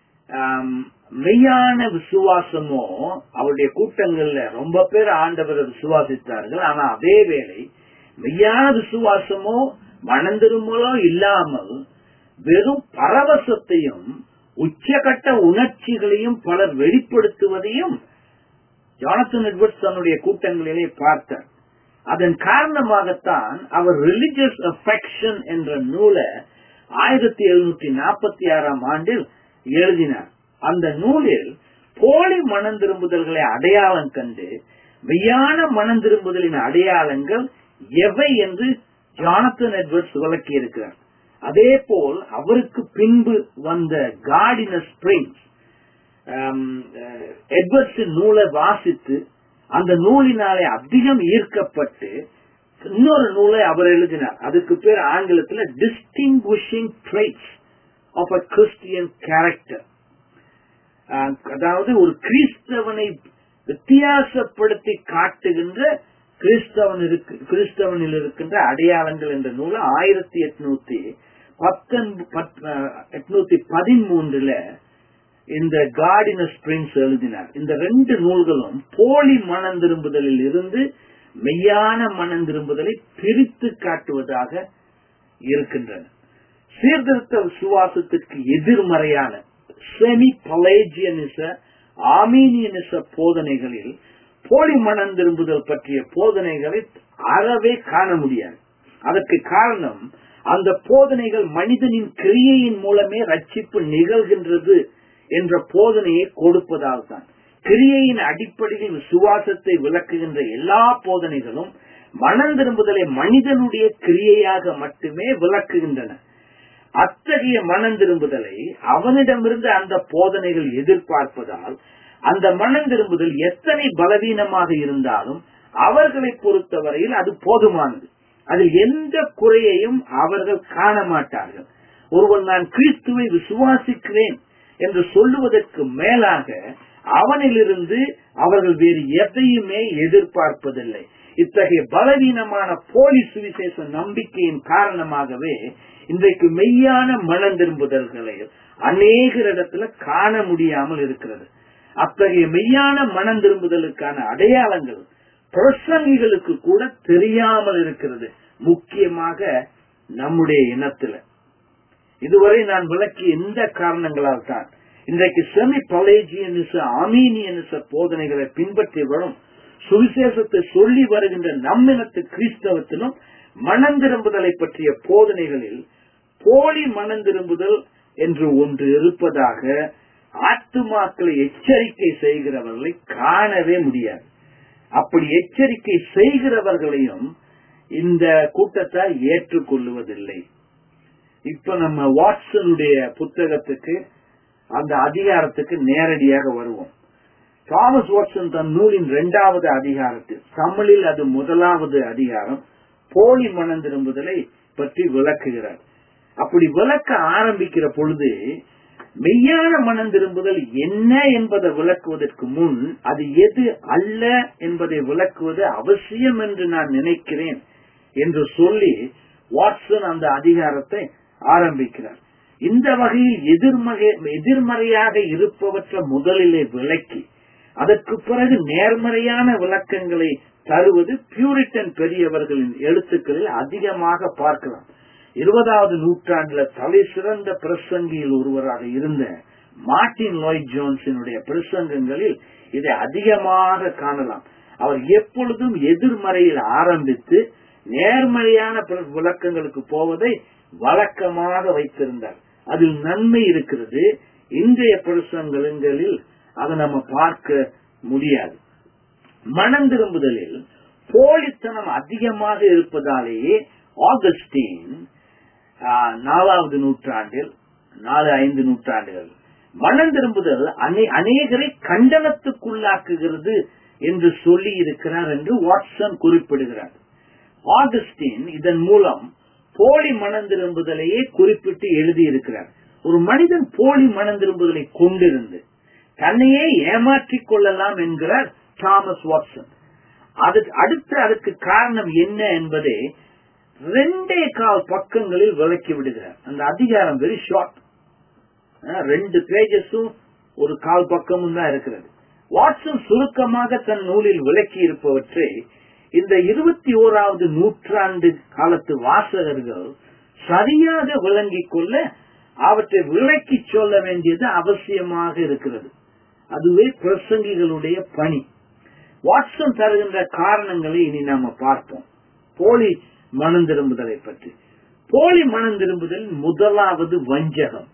மெய்யான விசுவாசமோ அவருடைய கூட்டங்கள்ல ரொம்ப பேர் ஆண்டவரை விசுவாசித்தார்கள் ஆனா அதே வேளை மெய்யான விசுவாசமோ மணந்திருமலோ இல்லாமல் வெறும் பரவசத்தையும் உச்சகட்ட உணர்ச்சிகளையும் பலர் வெளிப்படுத்துவதையும் ஜானத்தன் எட்வர்ட்ஸ் தன்னுடைய கூட்டங்களிலே பார்த்தார் அதன் காரணமாகத்தான் அவர் ரிலிஜியஸ் அஃபெக்ஷன் என்ற நூலை ஆயிரத்தி எழுநூற்றி நாற்பத்தி ஆறாம் ஆண்டில் எழுதினார் அந்த நூலில் போலி மனம் திரும்புதல்களை அடையாளம் கண்டு மெய்யான மனம் திரும்புதலின் அடையாளங்கள் எவை என்று ஜானத்தன் எட்வர்ட்ஸ் விளக்கி இருக்கிறார் அதே போல் அவருக்கு பின்பு வந்த கார்டின ஸ்பிரிங்ஸ் எட்வர்ட்ஸின் நூலை வாசித்து அந்த நூலினாலே அதிகம் ஈர்க்கப்பட்டு இன்னொரு நூலை அவர் எழுதினார் அதுக்கு பேர் ஆங்கிலத்தில் distinguishing traits of a Christian character அதாவது ஒரு கிறிஸ்தவனை வித்தியாசப்படுத்தி காட்டுகின்ற கிறிஸ்தவன் இருக்கு கிறிஸ்தவனில் இருக்கின்ற அடையாளங்கள் என்ற நூலை ஆயிரத்தி எட்நூத்தி எட்நூத்தி பதிமூன்றுல இந்த கார்டின ஸ்பிரிங்ஸ் எழுதினார் இந்த ரெண்டு நூல்களும் போலி மனம் திரும்புதலில் இருந்து மெய்யான மனம் திரும்புதலை பிரித்து காட்டுவதாக இருக்கின்றன சீர்திருத்த விசுவாசத்திற்கு எதிர்மறையான செமி பலேஜியனிச ஆமீனியனிச போதனைகளில் போலி மனம் திரும்புதல் பற்றிய போதனைகளை அறவே காண முடியாது அதற்கு காரணம் அந்த போதனைகள் மனிதனின் கிரியையின் மூலமே ரட்சிப்பு நிகழ்கின்றது என்ற போதனையை கொடுப்பதால் தான் கிரியையின் அடிப்படையில் விசுவாசத்தை விளக்குகின்ற எல்லா போதனைகளும் மனம் திரும்புதலை மனிதனுடைய கிரியையாக மட்டுமே விளக்குகின்றன அத்தகைய மனம் திரும்புதலை அவனிடமிருந்து அந்த போதனைகள் எதிர்பார்ப்பதால் அந்த மனம் திரும்புதல் எத்தனை பலவீனமாக இருந்தாலும் அவர்களை பொறுத்தவரையில் அது போதுமானது அதில் எந்த குறையையும் அவர்கள் காண மாட்டார்கள் ஒருவன் நான் கிறிஸ்துவை விசுவாசிக்கிறேன் என்று சொல்லுவதற்கு மேலாக அவனிலிருந்து அவர்கள் வேறு எதையுமே எதிர்பார்ப்பதில்லை இத்தகைய பலவீனமான போலி சுவிசேஷ நம்பிக்கையின் காரணமாகவே இன்றைக்கு மெய்யான மனம் திரும்புதல்களை அநேகரிடத்துல காண முடியாமல் இருக்கிறது அத்தகைய மெய்யான மனம் திரும்புதலுக்கான அடையாளங்கள் பிரசங்கிகளுக்கு கூட தெரியாமல் இருக்கிறது முக்கியமாக நம்முடைய இனத்துல இதுவரை நான் விளக்கிய இந்த காரணங்களால் தான் இன்றைக்கு செமி பலேஜியனிச ஆமீனியனிச போதனைகளை பின்பற்றி வரும் சுவிசேஷத்தை சொல்லி வருகின்ற நம்மினத்து கிறிஸ்தவத்திலும் மனம் திரும்புதலை பற்றிய போதனைகளில் போலி மனம் திரும்புதல் என்று ஒன்று இருப்பதாக ஆத்துமாக்களை எச்சரிக்கை செய்கிறவர்களை காணவே முடியாது அப்படி எச்சரிக்கை செய்கிறவர்களையும் இந்த கூட்டத்தார் ஏற்றுக்கொள்ளுவதில்லை இப்ப நம்ம வாட்சனுடைய புத்தகத்துக்கு அந்த அதிகாரத்துக்கு நேரடியாக வருவோம் தாமஸ் வாட்சன் தன் நூலின் இரண்டாவது அதிகாரத்தில் தமிழில் அது முதலாவது அதிகாரம் போலி மனம் திரும்புதலை பற்றி விளக்குகிறார் அப்படி விளக்க ஆரம்பிக்கிற பொழுது மெய்யான மனம் திரும்புதல் என்ன என்பதை விளக்குவதற்கு முன் அது எது அல்ல என்பதை விளக்குவது அவசியம் என்று நான் நினைக்கிறேன் என்று சொல்லி வாட்சன் அந்த அதிகாரத்தை ஆரம்பிக்கிறார் இந்த வகையில் எதிர்மறை எதிர்மறையாக இருப்பவற்றை முதலிலே விளக்கி அதற்கு பிறகு நேர்மறையான விளக்கங்களை தருவது பியூரிட்டன் பெரியவர்களின் எழுத்துக்களில் அதிகமாக பார்க்கலாம் இருபதாவது நூற்றாண்டுல தலை சிறந்த பிரசங்கியில் ஒருவராக இருந்த மார்டின் லாய்ட் ஜோன்ஸினுடைய பிரசங்கங்களில் இதை அதிகமாக காணலாம் அவர் எப்பொழுதும் எதிர்மறையில் ஆரம்பித்து நேர்மறையான விளக்கங்களுக்கு போவதை வழக்கமாக வைத்திருந்தார் அதில் நன்மை இருக்கிறது இன்றைய பிரசங்கங்களில் அதை நம்ம பார்க்க முடியாது மனம் திரும்புதலில் போலித்தனம் அதிகமாக இருப்பதாலேயே ஆகஸ்டின் நாலாவது நூற்றாண்டில் நாலு ஐந்து நூற்றாண்டுகள் மனம் திரும்புதல் அநேகரை கண்டனத்துக்குள்ளாக்குகிறது என்று சொல்லி இருக்கிறார் என்று வாட்சன் குறிப்பிடுகிறார் ஆகஸ்டின் இதன் மூலம் போலி மனம் திரும்புதலையே குறிப்பிட்டு எழுதியிருக்கிறார் ஒரு மனிதன் போலி மனம் திரும்புதலை கொண்டிருந்து தன்னையே ஏமாற்றிக் கொள்ளலாம் என்கிறார் தாமஸ் வாட்சன் அதுக்கு அடுத்து அதுக்கு காரணம் என்ன என்பதை ரெண்டே கால் பக்கங்களில் விளக்கி விடுகிறார் அந்த அதிகாரம் வெரி ஷார்ட் ரெண்டு பேஜஸும் ஒரு கால் பக்கமும் தான் இருக்கிறது வாட்சன் சுருக்கமாக தன் நூலில் விளக்கி இருப்பவற்றை இந்த இருபத்தி ஓராவது நூற்றாண்டு காலத்து வாசகர்கள் சரியாக விளங்கிக் கொள்ள அவற்றை விளக்கி சொல்ல வேண்டியது அவசியமாக இருக்கிறது அதுவே பிரசங்கிகளுடைய பணி வாட்சன் தருகின்ற காரணங்களை இனி நாம பார்ப்போம் போலி மனம் திரும்புதலை பற்றி போலி மனம் திரும்புதல் முதலாவது வஞ்சகம்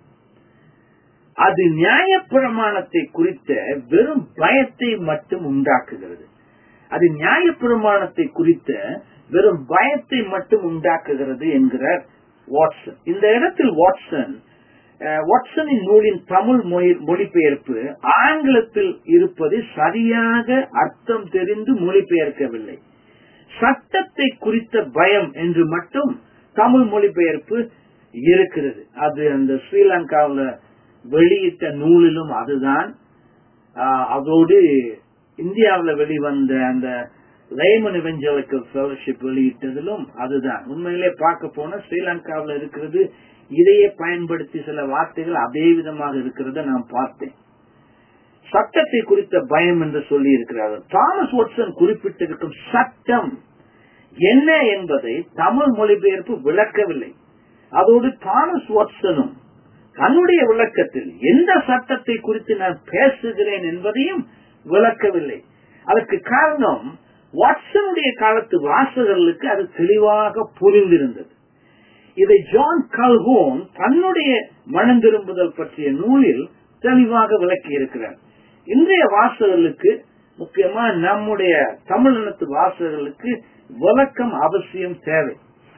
அது நியாயப்பிரமாணத்தை குறித்த வெறும் பயத்தை மட்டும் உண்டாக்குகிறது அது நியாயப்பிரமாணத்தை குறித்த வெறும் பயத்தை மட்டும் உண்டாக்குகிறது என்கிறார் வாட்சன் இந்த இடத்தில் வாட்சன் வாட்சனின் நூலின் தமிழ் மொழிபெயர்ப்பு ஆங்கிலத்தில் இருப்பது சரியாக அர்த்தம் தெரிந்து மொழிபெயர்க்கவில்லை சட்டத்தை குறித்த பயம் என்று மட்டும் தமிழ் மொழிபெயர்ப்பு இருக்கிறது அது அந்த ஸ்ரீலங்காவில் வெளியிட்ட நூலிலும் அதுதான் அதோடு இந்தியாவில் வெளிவந்த அந்த லைமன் இவெஞ்சலிக்கல் ஃபெலோஷிப் வெளியிட்டதிலும் அதுதான் உண்மையிலே பார்க்க போனா ஸ்ரீலங்காவில் இருக்கிறது இதையே பயன்படுத்தி சில வார்த்தைகள் அதே விதமாக இருக்கிறத நான் பார்த்தேன் சட்டத்தை குறித்த பயம் என்று சொல்லி இருக்கிறார்கள் தாமஸ் வாட்சன் குறிப்பிட்டிருக்கும் சட்டம் என்ன என்பதை தமிழ் மொழிபெயர்ப்பு விளக்கவில்லை அதோடு தாமஸ் வாட்சனும் தன்னுடைய விளக்கத்தில் எந்த சட்டத்தை குறித்து நான் பேசுகிறேன் என்பதையும் விளக்கவில்லை அதற்கு காரணம் வாட்சனுடைய காலத்து வாசகர்களுக்கு அது தெளிவாக புரிந்திருந்தது இதை ஜான் கல்ஹோன் தன்னுடைய மனம் திரும்புதல் பற்றிய நூலில் தெளிவாக விளக்கி இருக்கிறார் இன்றைய வாசகர்களுக்கு முக்கியமா நம்முடைய தமிழினத்து வாசகர்களுக்கு விளக்கம் அவசியம் தேவை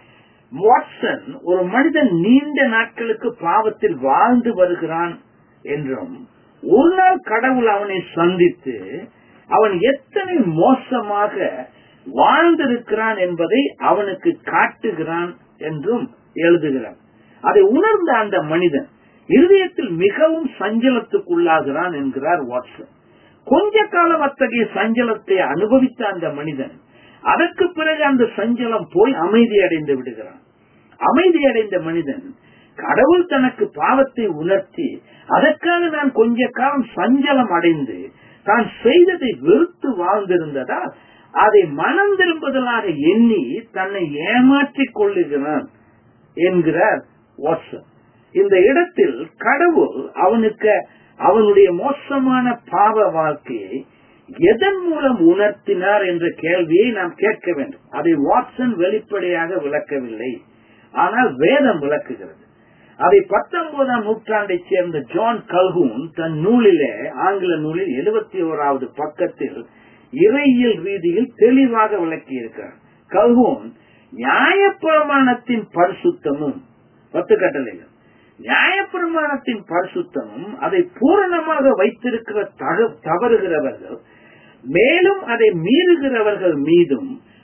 வாட்சன் ஒரு மனிதன் நீண்ட நாட்களுக்கு பாவத்தில் வாழ்ந்து வருகிறான் என்றும் ஒரு நாள் கடவுள் அவனை சந்தித்து அவன் எத்தனை மோசமாக வாழ்ந்திருக்கிறான் என்பதை அவனுக்கு காட்டுகிறான் என்றும் எழுதுகிறான் அதை உணர்ந்த அந்த மனிதன் இருதயத்தில் மிகவும் சஞ்சலத்துக்குள்ளாகிறான் என்கிறார் வாட்சன் கொஞ்ச காலம் அத்தகைய சஞ்சலத்தை அனுபவித்த அந்த மனிதன் அதற்கு பிறகு அந்த சஞ்சலம் போய் அமைதி அடைந்து விடுகிறான் அமைதி அடைந்த மனிதன் கடவுள் தனக்கு பாவத்தை உணர்த்தி அதற்காக நான் கொஞ்ச காலம் சஞ்சலம் அடைந்து தான் செய்ததை வெறுத்து வாழ்ந்திருந்ததால் அதை மனம் திரும்புதலாக எண்ணி தன்னை ஏமாற்றிக் கொள்ளுகிறான் என்கிறார் வாட்சன் இந்த இடத்தில் கடவுள் அவனுக்கு அவனுடைய மோசமான பாவ வாழ்க்கையை எதன் மூலம் உணர்த்தினார் என்ற கேள்வியை நாம் கேட்க வேண்டும் அதை வாட்சன் வெளிப்படையாக விளக்கவில்லை ஆனால் வேதம் விளக்குகிறது அதை பத்தொன்பதாம் நூற்றாண்டைச் சேர்ந்த ஜான் கல்ஹூன் தன் நூலிலே ஆங்கில நூலில் எழுபத்தி ஓராவது பக்கத்தில் இறையியல் ரீதியில் தெளிவாக விளக்கி இருக்கிறார் கல்ஹூன் நியாயப்பிரமாணத்தின் பரிசுத்தமும் பத்து கட்டளைகள் நியாயப்பிரமாணத்தின் பரிசுத்தமும் அதை பூரணமாக வைத்திருக்கிற தவறுகிறவர்கள் மேலும் அதை மீறுகிறவர்கள் மீதும்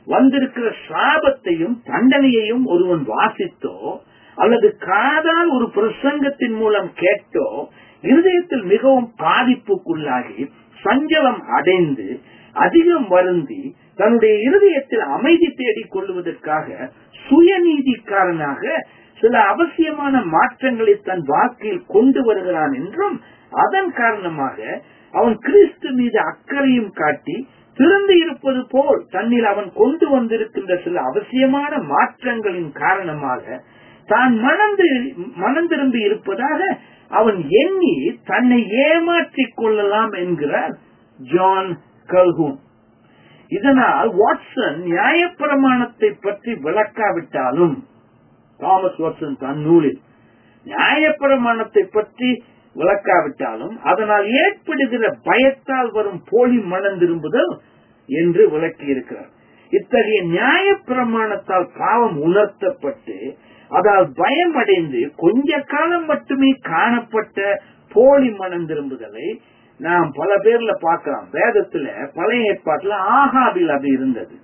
வந்திருக்கிற சாபத்தையும் தண்டனையையும் ஒருவன் வாசித்தோ அல்லது காதால் ஒரு பிரசங்கத்தின் மூலம் கேட்டோ இருதயத்தில் மிகவும் பாதிப்புக்குள்ளாகி சஞ்சலம் அடைந்து அதிகம் வருந்தி தன்னுடைய இருதயத்தில் அமைதி தேடிக் கொள்வதற்காக சுயநீதிக்காரனாக சில அவசியமான மாற்றங்களை தன் வாக்கில் கொண்டு வருகிறான் என்றும் அதன் காரணமாக அவன் கிறிஸ்து மீது அக்கறையும் காட்டி திறந்து இருப்பது போல் தன்னில் அவன் கொண்டு வந்திருக்கின்ற சில அவசியமான மாற்றங்களின் காரணமாக தான் மணந்து மனந்திரும்பி இருப்பதாக அவன் எண்ணி தன்னை ஏமாற்றிக் கொள்ளலாம் என்கிறார் ஜான் கல்ஹூன் இதனால் வாட்சன் நியாயப்பிரமாணத்தை பற்றி விளக்காவிட்டாலும் தாமஸ் வாட்சன் தன் நூலில் நியாயப்பிரமாணத்தை பற்றி விளக்காவிட்டாலும் அதனால் ஏற்படுகிற பயத்தால் வரும் போலி மனம் திரும்புதல் என்று விளக்கி இருக்கிறார் இத்தகைய நியாய பிரமாணத்தால் பாவம் உணர்த்தப்பட்டு அதால் பயம் அடைந்து கொஞ்ச காலம் மட்டுமே காணப்பட்ட போலி மனம் திரும்புதலை நாம் பல பேர்ல பார்க்கலாம் வேதத்துல பழைய ஏற்பாட்டுல ஆகாபில் அது இருந்தது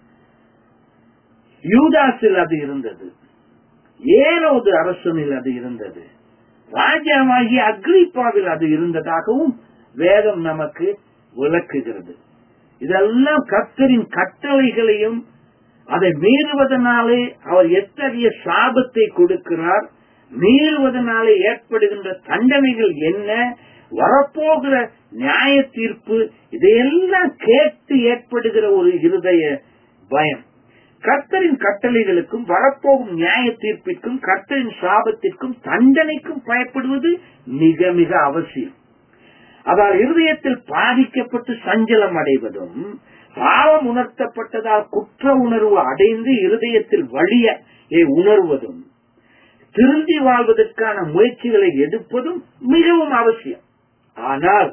யூதாஸில் அது இருந்தது ஏரோது அரசனில் அது இருந்தது ராஜாவாகிய அக்ரிப்பாவில் அது இருந்ததாகவும் வேதம் நமக்கு விளக்குகிறது இதெல்லாம் கர்த்தரின் கட்டளைகளையும் அதை மீறுவதனாலே அவர் எத்தகைய சாபத்தை கொடுக்கிறார் மீறுவதனாலே ஏற்படுகின்ற தண்டனைகள் என்ன வரப்போகிற நியாய தீர்ப்பு இதையெல்லாம் கேட்டு ஏற்படுகிற ஒரு இருதய பயம் கர்த்தரின் கட்டளைகளுக்கும் வரப்போகும் நியாய தீர்ப்பிற்கும் கர்த்தரின் சாபத்திற்கும் தண்டனைக்கும் பயப்படுவது மிக மிக அவசியம் அதால் இருதயத்தில் பாதிக்கப்பட்டு சஞ்சலம் அடைவதும் பாவம் உணர்த்தப்பட்டதால் குற்ற உணர்வு அடைந்து இருதயத்தில் வழிய உணர்வதும் திருந்தி வாழ்வதற்கான முயற்சிகளை எடுப்பதும் மிகவும் அவசியம் ஆனால்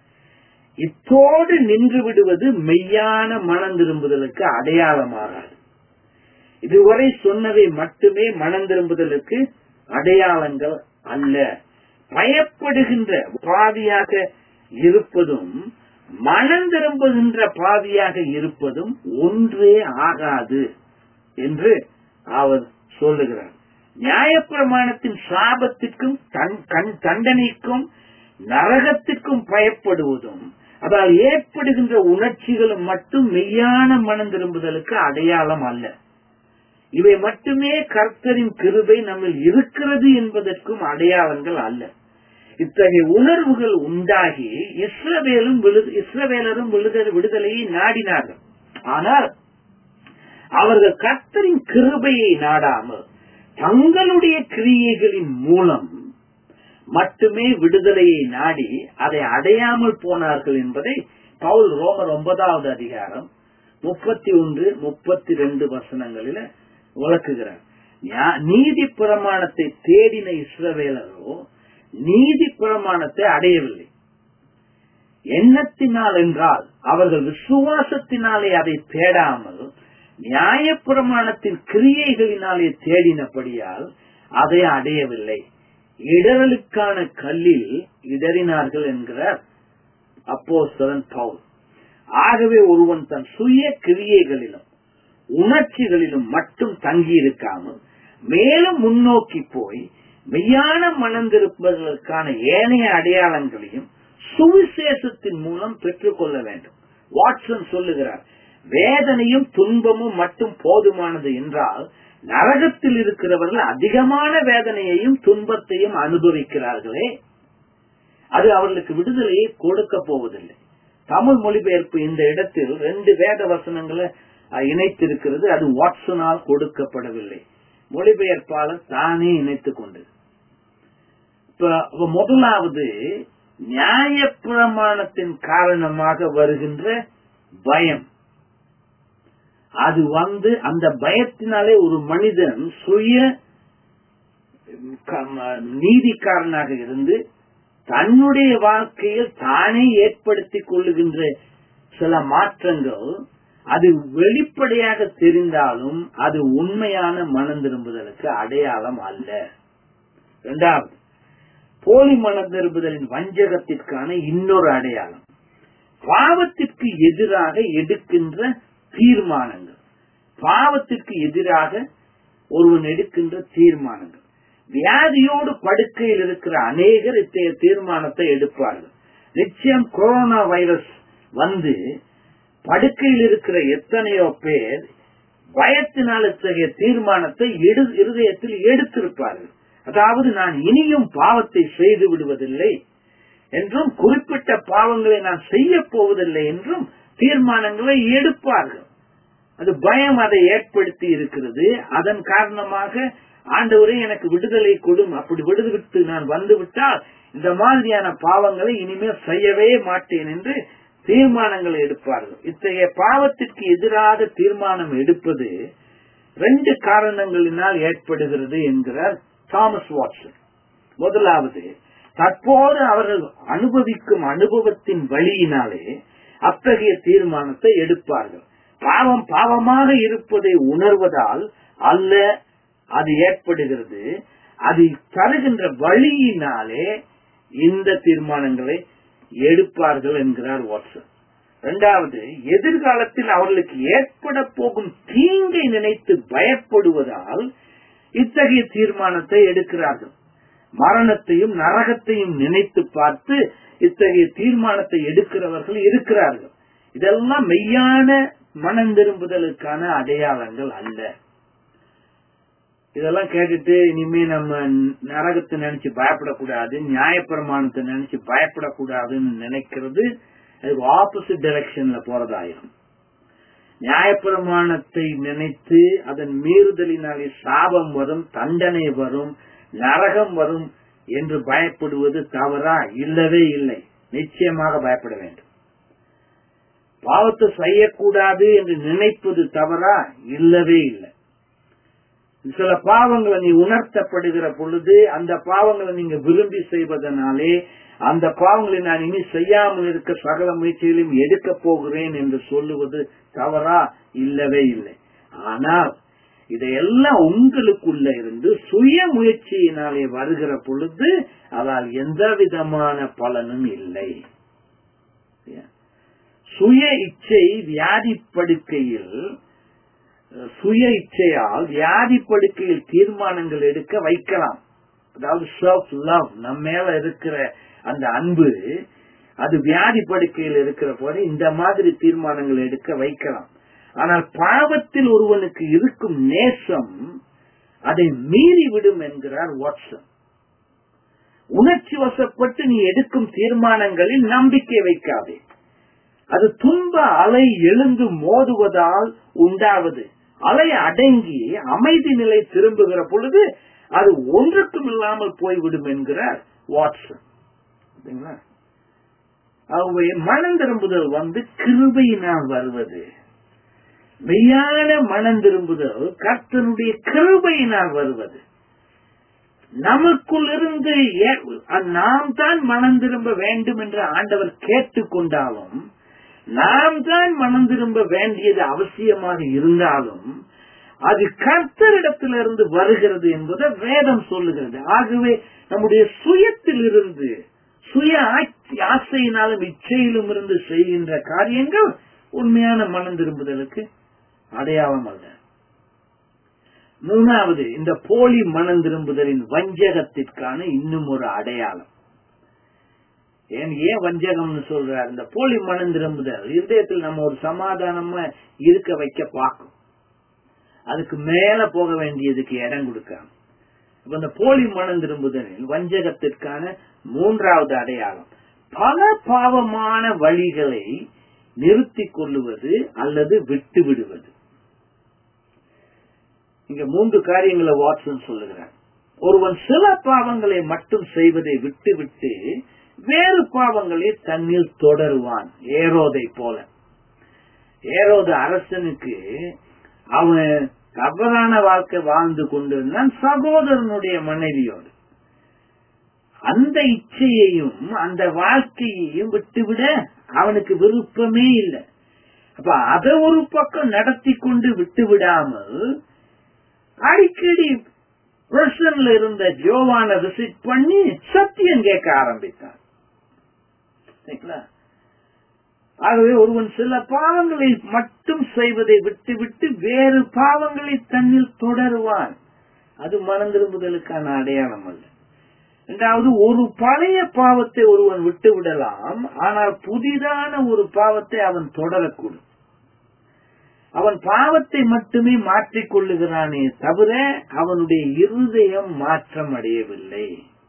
இத்தோடு நின்று விடுவது மெய்யான மனம் திரும்புதலுக்கு அடையாளமாகாது இதுவரை சொன்னவை மட்டுமே மனம் திரும்புதலுக்கு அடையாளங்கள் அல்ல பயப்படுகின்ற பாதியாக இருப்பதும் மனம் திரும்புகின்ற பாதியாக இருப்பதும் ஒன்றே ஆகாது என்று அவர் சொல்லுகிறார் நியாயப்பிரமாணத்தின் சாபத்திற்கும் தண்டனைக்கும் நரகத்திற்கும் பயப்படுவதும் அதால் ஏற்படுகின்ற உணர்ச்சிகளும் மட்டும் மெய்யான மனம் திரும்புதலுக்கு அடையாளம் அல்ல இவை மட்டுமே கர்த்தரின் கிருபை நம்மில் இருக்கிறது என்பதற்கும் அடையாளங்கள் அல்ல இத்தகைய உணர்வுகள் உண்டாகி இஸ்ரவேலும் இஸ்ரவேலரும் விடுதலையை நாடினார்கள் ஆனால் அவர்கள் கர்த்தரின் கிருபையை நாடாமல் தங்களுடைய கிரியைகளின் மூலம் மட்டுமே விடுதலையை நாடி அதை அடையாமல் போனார்கள் என்பதை பவுல் ரோமர் ஒன்பதாவது அதிகாரம் முப்பத்தி ஒன்று முப்பத்தி ரெண்டு வசனங்களில விளக்குகிறார் நீதி பிரமாணத்தை தேடின இஸ்ரவேலரோ நீதி பிரமாணத்தை அடையவில்லை எண்ணத்தினால் என்றால் அவர்கள் விசுவாசத்தினாலே அதை தேடாமல் நியாய பிரமாணத்தின் கிரியைகளினாலே தேடினபடியால் அதை அடையவில்லை இடரலுக்கான கல்லில் இடறினார்கள் என்கிறார் அப்போ பவுல் ஆகவே ஒருவன் தன் சுய கிரியைகளிலும் உணர்ச்சிகளிலும் மட்டும் தங்கி இருக்காமல் மேலும் முன்னோக்கி போய் மெய்யான மணந்திருப்பதற்கான ஏனைய அடையாளங்களையும் சுவிசேஷத்தின் மூலம் பெற்றுக்கொள்ள வேண்டும் வாட்சன் சொல்லுகிறார் வேதனையும் துன்பமும் மட்டும் போதுமானது என்றால் நரகத்தில் இருக்கிறவர்கள் அதிகமான வேதனையையும் துன்பத்தையும் அனுபவிக்கிறார்களே அது அவர்களுக்கு விடுதலையை கொடுக்க போவதில்லை தமிழ் மொழிபெயர்ப்பு இந்த இடத்தில் ரெண்டு வேத வசனங்களை இணைத்திருக்கிறது அது வாட்சனால் கொடுக்கப்படவில்லை மொழிபெயர்ப்பாளர் தானே இணைத்துக் கொண்டது இப்ப முதலாவது நியாய பிரமாணத்தின் காரணமாக வருகின்ற பயம் அது வந்து அந்த பயத்தினாலே ஒரு மனிதன் சுய நீதிக்காரனாக இருந்து தன்னுடைய வாழ்க்கையில் தானே ஏற்படுத்திக் கொள்ளுகின்ற சில மாற்றங்கள் அது வெளிப்படையாக தெரிந்தாலும் அது உண்மையான மனம் திரும்புதலுக்கு அடையாளம் அல்ல இரண்டாவது போலி மனம் திரும்புதலின் வஞ்சகத்திற்கான இன்னொரு அடையாளம் பாவத்திற்கு எதிராக எடுக்கின்ற தீர்மானங்கள் பாவத்திற்கு எதிராக ஒருவன் எடுக்கின்ற தீர்மானங்கள் வியாதியோடு படுக்கையில் இருக்கிற அநேகர் இத்தகைய தீர்மானத்தை எடுப்பார்கள் நிச்சயம் கொரோனா வைரஸ் வந்து படுக்கையில் இருக்கிற எத்தனையோ பேர் பயத்தினால் இத்தகைய தீர்மானத்தை எடு- இருதயத்தில் எடுத்திருப்பார்கள் அதாவது நான் இனியும் பாவத்தை செய்து விடுவதில்லை என்றும் குறிப்பிட்ட பாவங்களை நான் செய்ய போவதில்லை என்றும் தீர்மானங்களை எடுப்பார்கள் அது பயம் அதை ஏற்படுத்தி இருக்கிறது அதன் காரணமாக ஆண்டவரே எனக்கு விடுதலை கொடும் அப்படி விடுவித்து நான் வந்து விட்டால் இந்த மாதிரியான பாவங்களை இனிமேல் செய்யவே மாட்டேன் என்று தீர்மானங்களை எடுப்பார்கள் இத்தகைய பாவத்திற்கு எதிராக தீர்மானம் எடுப்பது ரெண்டு காரணங்களினால் ஏற்படுகிறது என்கிறார் தாமஸ் வாட்சன் முதலாவது தற்போது அவர்கள் அனுபவிக்கும் அனுபவத்தின் வழியினாலே அத்தகைய தீர்மானத்தை எடுப்பார்கள் பாவம் பாவமாக இருப்பதை உணர்வதால் அல்ல அது ஏற்படுகிறது அது தருகின்ற வழியினாலே இந்த தீர்மானங்களை எடுப்பார்கள் என்கிறார் வாட்சன் இரண்டாவது எதிர்காலத்தில் அவர்களுக்கு ஏற்பட போகும் தீங்கை நினைத்து பயப்படுவதால் இத்தகைய தீர்மானத்தை எடுக்கிறார்கள் மரணத்தையும் நரகத்தையும் நினைத்து பார்த்து இத்தகைய தீர்மானத்தை எடுக்கிறவர்கள் இருக்கிறார்கள் இதெல்லாம் மெய்யான மனம் திரும்புதலுக்கான அடையாளங்கள் அல்ல இதெல்லாம் கேட்டுட்டு இனிமே நம்ம நரகத்தை நினைச்சு பயப்படக்கூடாது நியாயப்பிரமாணத்தை நினைச்சு பயப்படக்கூடாதுன்னு நினைக்கிறது அதுக்கு ஆப்போசிட் டைரக்ஷன்ல போறதாயிரும் நியாயப்பிரமாணத்தை நினைத்து அதன் மீறுதலினாலே சாபம் வரும் தண்டனை வரும் நரகம் வரும் என்று பயப்படுவது தவறா இல்லவே இல்லை நிச்சயமாக பயப்பட வேண்டும் பாவத்தை செய்யக்கூடாது என்று நினைப்பது தவறா இல்லவே இல்லை சில பாவங்களை நீ உணர்த்தப்படுகிற பொழுது அந்த பாவங்களை நீங்க விரும்பி செய்வதனாலே அந்த பாவங்களை நான் இனி செய்யாமல் இருக்க சகல முயற்சிகளையும் எடுக்க போகிறேன் என்று சொல்லுவது தவறா இல்லவே இல்லை ஆனால் இதையெல்லாம் உங்களுக்குள்ள இருந்து சுய முயற்சியினாலே வருகிற பொழுது அதால் எந்த விதமான பலனும் இல்லை சுய இச்சை வியாதி படுக்கையில் சுய இச்சையால் வியாதி படுக்கையில் தீர்மானங்கள் எடுக்க வைக்கலாம் அதாவது செல்ஃப் லவ் நம்ம மேல இருக்கிற அந்த அன்பு அது வியாதி படுக்கையில் இருக்கிற போது இந்த மாதிரி தீர்மானங்கள் எடுக்க வைக்கலாம் ஆனால் பாவத்தில் ஒருவனுக்கு இருக்கும் நேசம் அதை மீறிவிடும் என்கிறார் வாட்சன் உணர்ச்சி வசப்பட்டு நீ எடுக்கும் தீர்மானங்களில் நம்பிக்கை வைக்காதே அது துன்ப அலை எழுந்து மோதுவதால் உண்டாவது அலை அடங்கி அமைதி நிலை திரும்புகிற பொழுது அது ஒன்றுக்கும் இல்லாமல் போய்விடும் என்கிறார் வாட்சன் ஆகவே மனம் திரும்புதல் வந்து கிருபையினால் வருவது மெய்யான மனம் திரும்புதல் கர்த்தனுடைய கிருபையினால் வருவது நமக்குள் இருந்து நாம் தான் மனம் திரும்ப வேண்டும் என்று ஆண்டவர் கேட்டுக்கொண்டாலும் நாம் தான் மனம் திரும்ப வேண்டியது அவசியமாக இருந்தாலும் அது கர்த்தரிடத்திலிருந்து வருகிறது என்பதை வேதம் சொல்லுகிறது ஆகவே நம்முடைய சுயத்தில் இருந்து சுய ஆசையினாலும் இச்சையிலும் இருந்து செய்கின்ற காரியங்கள் உண்மையான மனம் திரும்புதலுக்கு அடையாளம் அல்ல மூணாவது இந்த போலி மனம் திரும்புதலின் வஞ்சகத்திற்கான இன்னும் ஒரு அடையாளம் ஏன் ஏன் வஞ்சகம்னு சொல்றார் இந்த போலி மனம் திரும்புதல் இருதயத்தில் நம்ம ஒரு சமாதானமா இருக்க வைக்க பார்க்கும் அதுக்கு மேல போக வேண்டியதுக்கு இடம் கொடுக்காம இப்ப இந்த போலி மனம் திரும்புதலில் வஞ்சகத்திற்கான மூன்றாவது அடையாளம் பல பாவமான வழிகளை நிறுத்தி கொள்ளுவது அல்லது விட்டு விடுவது இங்க மூன்று காரியங்களை வாட்சன் சொல்லுகிறார் ஒருவன் சில பாவங்களை மட்டும் செய்வதை விட்டு விட்டு வேறு பாவங்களை தன்னில் தொடருவான் ஏரோதை போல ஏரோது அரசனுக்கு அவன் தவறான வாழ்க்கை வாழ்ந்து கொண்டிருந்தான் சகோதரனுடைய மனைவியோடு அந்த இச்சையையும் அந்த வாழ்க்கையையும் விட்டுவிட அவனுக்கு விருப்பமே இல்லை அப்ப அதை ஒரு பக்கம் நடத்தி கொண்டு விட்டு விடாமல் அடிக்கடி பிரசன்ல இருந்த ஜோவான விசிட் பண்ணி சத்தியம் கேட்க ஆரம்பித்தான் ஆகவே ஒருவன் சில பாவங்களை மட்டும் செய்வதை விட்டுவிட்டு வேறு பாவங்களை தன்னில் தொடருவான் அது மனம் திரும்புதலுக்கான அடையாளம் அல்ல இரண்டாவது ஒரு பழைய பாவத்தை ஒருவன் விட்டு விடலாம் ஆனால் புதிதான ஒரு பாவத்தை அவன் தொடரக்கூடும் அவன் பாவத்தை மட்டுமே மாற்றிக் கொள்ளுகிறானே தவிர அவனுடைய இருதயம் மாற்றம் அடையவில்லை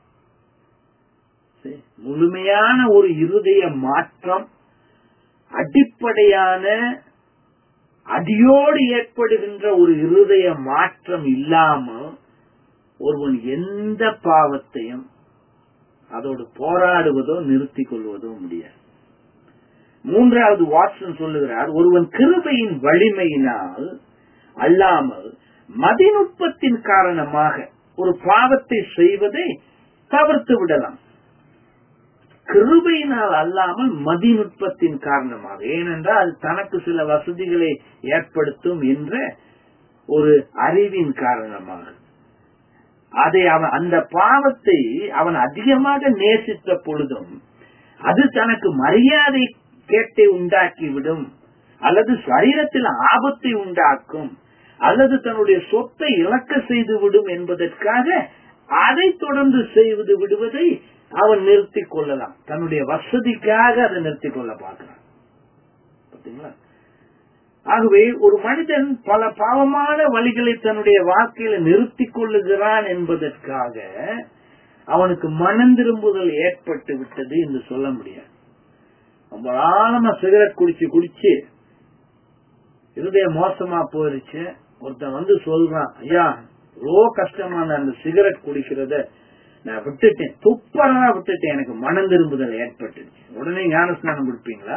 சரி, முழுமையான ஒரு இருதய மாற்றம் அடிப்படையான அடியோடு ஏற்படுகின்ற ஒரு இருதய மாற்றம் இல்லாமல் ஒருவன் எந்த பாவத்தையும் அதோடு போராடுவதோ நிறுத்திக் கொள்வதோ முடியாது மூன்றாவது வாட்சன் சொல்லுகிறார் ஒருவன் கிருபையின் வலிமையினால் அல்லாமல் மதிநுட்பத்தின் காரணமாக ஒரு பாவத்தை செய்வதை தவிர்த்து விடலாம் கிருபையினால் அல்லாமல் மதிநுட்பத்தின் காரணமாக ஏனென்றால் அது தனக்கு சில வசதிகளை ஏற்படுத்தும் என்ற ஒரு அறிவின் காரணமாக அதை அவன் அந்த பாவத்தை அவன் அதிகமாக நேசித்த பொழுதும் அது தனக்கு மரியாதை கேட்டை உண்டாக்கிவிடும் அல்லது சரீரத்தில் ஆபத்தை உண்டாக்கும் அல்லது தன்னுடைய சொத்தை இழக்க செய்து விடும் என்பதற்காக அதை தொடர்ந்து செய்வது விடுவதை அவன் நிறுத்திக் கொள்ளலாம் தன்னுடைய வசதிக்காக அதை நிறுத்திக் கொள்ள பார்க்கிறான் பாத்தீங்களா ஆகவே ஒரு மனிதன் பல பாவமான வழிகளை தன்னுடைய வாழ்க்கையில நிறுத்திக் கொள்ளுகிறான் என்பதற்காக அவனுக்கு மனம் திரும்புதல் ஏற்பட்டு விட்டது என்று சொல்ல முடியாது ரொம்ப ஆழமா சிகரெட் குடிச்சு குடிச்சு இருதய மோசமா போயிருச்சு ஒருத்தன் வந்து சொல்றான் ஐயா எவ்வளோ கஷ்டமான அந்த சிகரெட் குடிக்கிறத நான் விட்டுட்டேன் துப்பரா விட்டுட்டேன் எனக்கு மனம் திரும்புதல் ஏற்பட்டுச்சு உடனே ஞானஸ்நானம் கொடுப்பீங்களா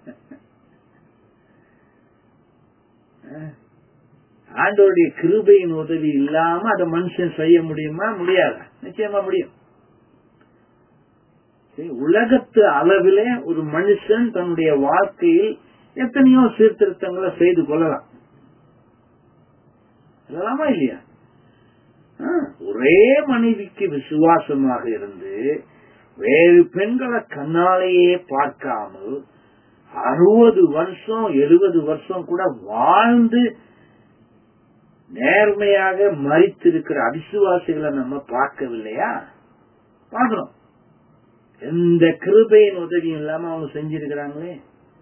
ஆண்டோடைய கிருபையின் உதவி இல்லாம அதை மனுஷன் செய்ய முடியுமா முடியாதா நிச்சயமா முடியும் சரி, உலகத்து அளவிலே ஒரு மனுஷன் தன்னுடைய வாழ்க்கையில் எத்தனையோ சீர்திருத்தங்களை செய்து கொள்ளலாம் சொல்லலாமா இல்லையா ஆ, ஒரே மனைவிக்கு விசுவாசமாக இருந்து வேறு பெண்களை கண்ணாலேயே பார்க்காமல் அறுபது வருஷம் எழுபது வருஷம் கூட வாழ்ந்து நேர்மையாக மறித்திருக்கிற அவிசுவாசிகளை நம்ம பார்க்கவில்லையா பார்க்கிறோம் எந்த கிருபையின் உதவியும் இல்லாம அவங்க செஞ்சிருக்கிறாங்களே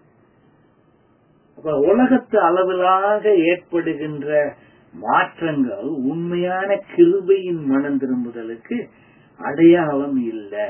அப்ப உலகத்து அளவிலாக ஏற்படுகின்ற மாற்றங்கள் உண்மையான கிருபையின் மனம் திரும்புதலுக்கு அடையாளம் இல்லை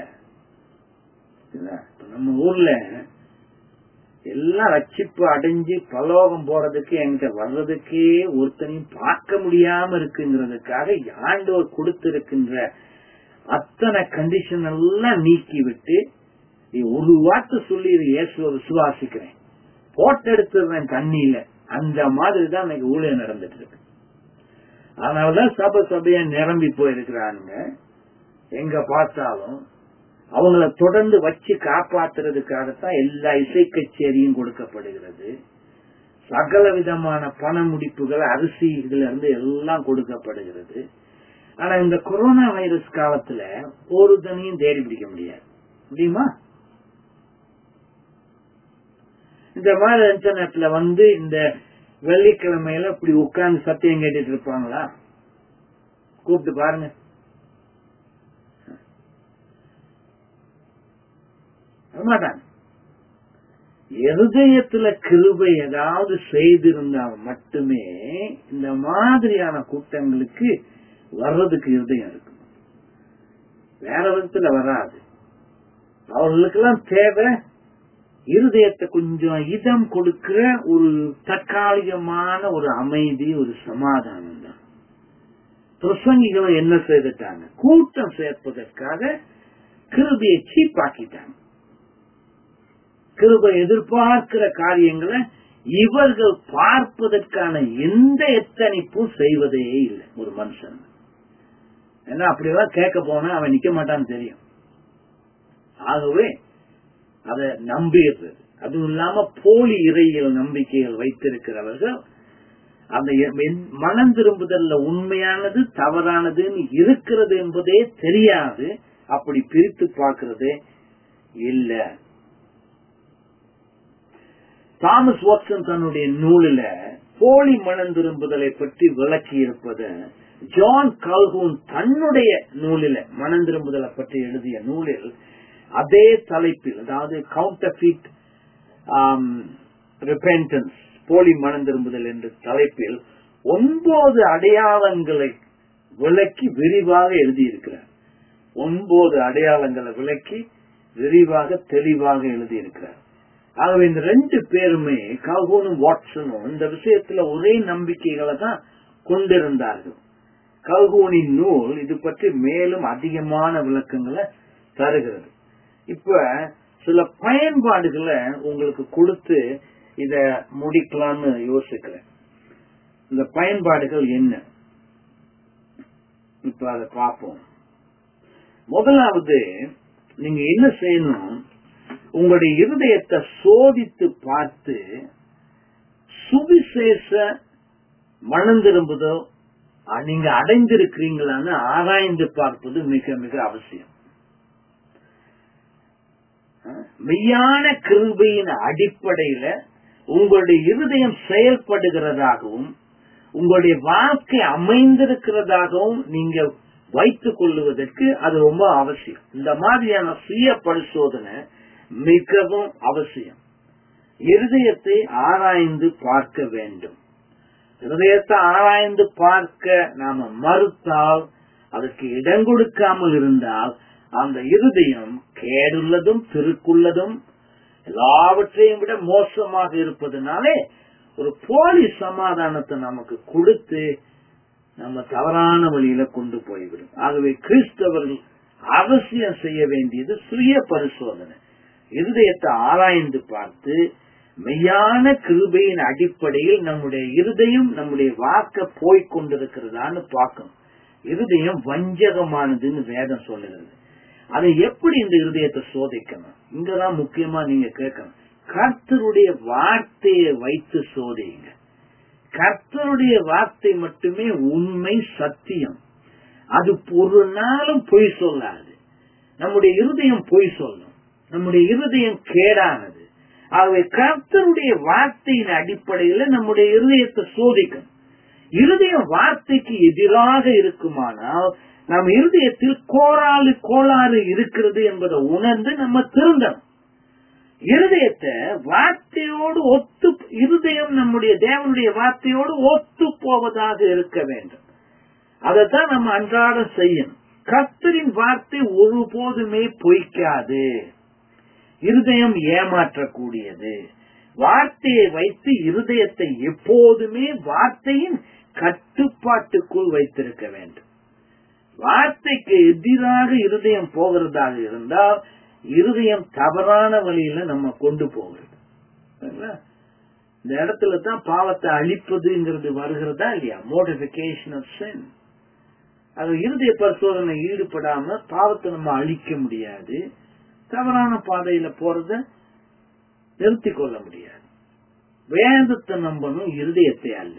இப்ப நம்ம ஊர்ல எல்லாம் ரட்சிப்பு அடைஞ்சு பலோகம் போறதுக்கு என்கிட்ட வர்றதுக்கே ஒருத்தனையும் பார்க்க முடியாம இருக்குங்கிறதுக்காக ஆண்டவர் கொடுத்திருக்கின்ற அத்தனை கண்டிஷன் எல்லாம் நீக்கி விட்டு நீ ஒரு வார்த்தை சொல்லி இயேசுவை விசுவாசிக்கிறேன் போட்டு எடுத்துடுறேன் தண்ணியில அந்த மாதிரி தான் இன்னைக்கு ஊழியம் நடந்துட்டு இருக்கு அதனாலதான் சபை சபையா நிரம்பி போயிருக்கிறானுங்க எங்க பார்த்தாலும் அவங்கள தொடர்ந்து வச்சு காப்பாத்துறதுக்காகத்தான் எல்லா இசை கச்சேரியும் கொடுக்கப்படுகிறது சகல விதமான பண முடிப்புகள் அரிசிகள் இருந்து எல்லாம் கொடுக்கப்படுகிறது ஆனா இந்த கொரோனா வைரஸ் காலத்துல ஒரு தனியும் தேடி பிடிக்க முடியாது முடியுமா இந்த மாதிரி இன்டர்நெட்ல வந்து இந்த வெள்ளிக்கிழமையில இப்படி உட்கார்ந்து சத்தியம் கேட்டுட்டு இருப்பாங்களா கூப்பிட்டு பாருங்க வரமாட்டாங்க இருதயத்துல கிருபை ஏதாவது செய்திருந்தால் மட்டுமே இந்த மாதிரியான கூட்டங்களுக்கு வர்றதுக்கு இருதயம் இருக்கும் வேற விதத்துல வராது அவர்களுக்கெல்லாம் தேவை இருதயத்தை கொஞ்சம் இதம் கொடுக்கிற ஒரு தற்காலிகமான ஒரு அமைதி ஒரு சமாதானம் தான் பிரசங்கிகளும் என்ன செய்துட்டாங்க கூட்டம் சேர்ப்பதற்காக கிருபியை சீப்பாக்கிட்டாங்க கிருபை எதிர்பார்க்கிற காரியங்களை இவர்கள் பார்ப்பதற்கான எந்த எத்தனிப்பும் செய்வதே இல்லை ஒரு மனுஷன் ஏன்னா அப்படியெல்லாம் கேட்க போனா அவன் நிக்க மாட்டான்னு தெரியும் ஆகவே அதை நம்பிடுறது அதுவும் இல்லாம போலி இறையியல் நம்பிக்கைகள் வைத்திருக்கிறவர்கள் அந்த எ- மனம் திரும்புதல்ல உண்மையானது தவறானதுன்னு இருக்கிறது என்பதே தெரியாது அப்படி பிரித்து பார்க்கறதே இல்ல தாமஸ் வாட்சன் தன்னுடைய நூலில போலி மனம் திரும்புதலை பற்றி விளக்கி இருப்பது ஜான் கல்ஹூன் தன்னுடைய நூலில மனம் திரும்புதலை பற்றி எழுதிய நூலில் அதே தலைப்பில் அதாவது கவுண்டர்ஃபிட் ரிப்பென்டன்ஸ் போலி மனம் திரும்புதல் என்ற தலைப்பில் ஒன்பது அடையாளங்களை விளக்கி விரிவாக எழுதியிருக்கிறார் ஒன்பது அடையாளங்களை விளக்கி விரிவாக தெளிவாக எழுதியிருக்கிறார் ஆகவே இந்த ரெண்டு பேருமே கல்கோனும் வாட்சனும் இந்த விஷயத்துல ஒரே நம்பிக்கைகளை தான் கொண்டிருந்தார்கள் கல்கோனின் நூல் இது பற்றி மேலும் அதிகமான விளக்கங்களை தருகிறது இப்ப சில பயன்பாடுகளை உங்களுக்கு கொடுத்து இத முடிக்கலாம்னு யோசிக்கிறேன் இந்த பயன்பாடுகள் என்ன இப்ப அதை பார்ப்போம் முதலாவது நீங்க என்ன செய்யணும் உங்களுடைய இருதயத்தை சோதித்து பார்த்து சுவிசேஷ மனம் திரும்புதோ நீங்க அடைந்திருக்கிறீங்களான்னு ஆராய்ந்து பார்ப்பது மிக மிக அவசியம் மெய்யான கிருபையின் அடிப்படையில உங்களுடைய இருதயம் செயல்படுகிறதாகவும் உங்களுடைய வாழ்க்கை அமைந்திருக்கிறதாகவும் நீங்க வைத்துக் கொள்ளுவதற்கு அது ரொம்ப அவசியம் இந்த மாதிரியான சுய பரிசோதனை மிகவும் அவசியம் இருதயத்தை ஆராய்ந்து பார்க்க வேண்டும் இருதயத்தை ஆராய்ந்து பார்க்க நாம மறுத்தால் அதற்கு இடம் கொடுக்காமல் இருந்தால் அந்த இருதயம் கேடுள்ளதும் திருக்குள்ளதும் எல்லாவற்றையும் விட மோசமாக இருப்பதனாலே ஒரு போலி சமாதானத்தை நமக்கு கொடுத்து நம்ம தவறான வழியில கொண்டு போய்விடும் ஆகவே கிறிஸ்தவர்கள் அவசியம் செய்ய வேண்டியது சுய பரிசோதனை இருதயத்தை ஆராய்ந்து பார்த்து மெய்யான கிருபையின் அடிப்படையில் நம்முடைய இருதயம் நம்முடைய வாக்க போய்க் கொண்டிருக்கிறதான்னு பார்க்கணும் இருதயம் வஞ்சகமானதுன்னு வேதம் சொல்லுகிறது அதை எப்படி இந்த இருதயத்தை சோதிக்கணும் இங்கதான் முக்கியமா நீங்க கேட்கணும் கர்த்தருடைய வார்த்தையை வைத்து சோதியுங்க கர்த்தருடைய வார்த்தை மட்டுமே உண்மை சத்தியம் அது ஒரு நாளும் பொய் சொல்லாது நம்முடைய இருதயம் பொய் சொல்லும் நம்முடைய இருதயம் கேடானது ஆகவே கர்த்தருடைய வார்த்தையின் அடிப்படையில நம்முடைய இருதயத்தை சோதிக்கணும் இருதயம் வார்த்தைக்கு எதிராக இருக்குமானால் நம் இருதயத்தில் கோராறு கோளாறு இருக்கிறது என்பதை உணர்ந்து நம்ம திருந்தணும் இருதயத்தை வார்த்தையோடு ஒத்து இருதயம் நம்முடைய தேவனுடைய வார்த்தையோடு ஒத்து போவதாக இருக்க வேண்டும் அதைத்தான் நம்ம அன்றாடம் செய்யணும் கர்த்தரின் வார்த்தை ஒருபோதுமே பொய்க்காது இருதயம் ஏமாற்றக்கூடியது வார்த்தையை வைத்து இருதயத்தை எப்போதுமே வார்த்தையின் கட்டுப்பாட்டுக்குள் வைத்திருக்க வேண்டும் வார்த்தைக்கு எதிராக இருதயம் போகிறதாக இருந்தால் இருதயம் தவறான வழியில நம்ம கொண்டு போகிறது இந்த இடத்துல தான் பாவத்தை அழிப்பதுங்கிறது வருகிறதா இல்லையா மோடிபிகேஷன் ஆஃப் சென் அது இருதய பரிசோதனை ஈடுபடாம பாவத்தை நம்ம அழிக்க முடியாது தவறான பாதையில போறத நிறுத்தி கொள்ள முடியாது வேதத்தை நம்பணும் இருதயத்தை அல்ல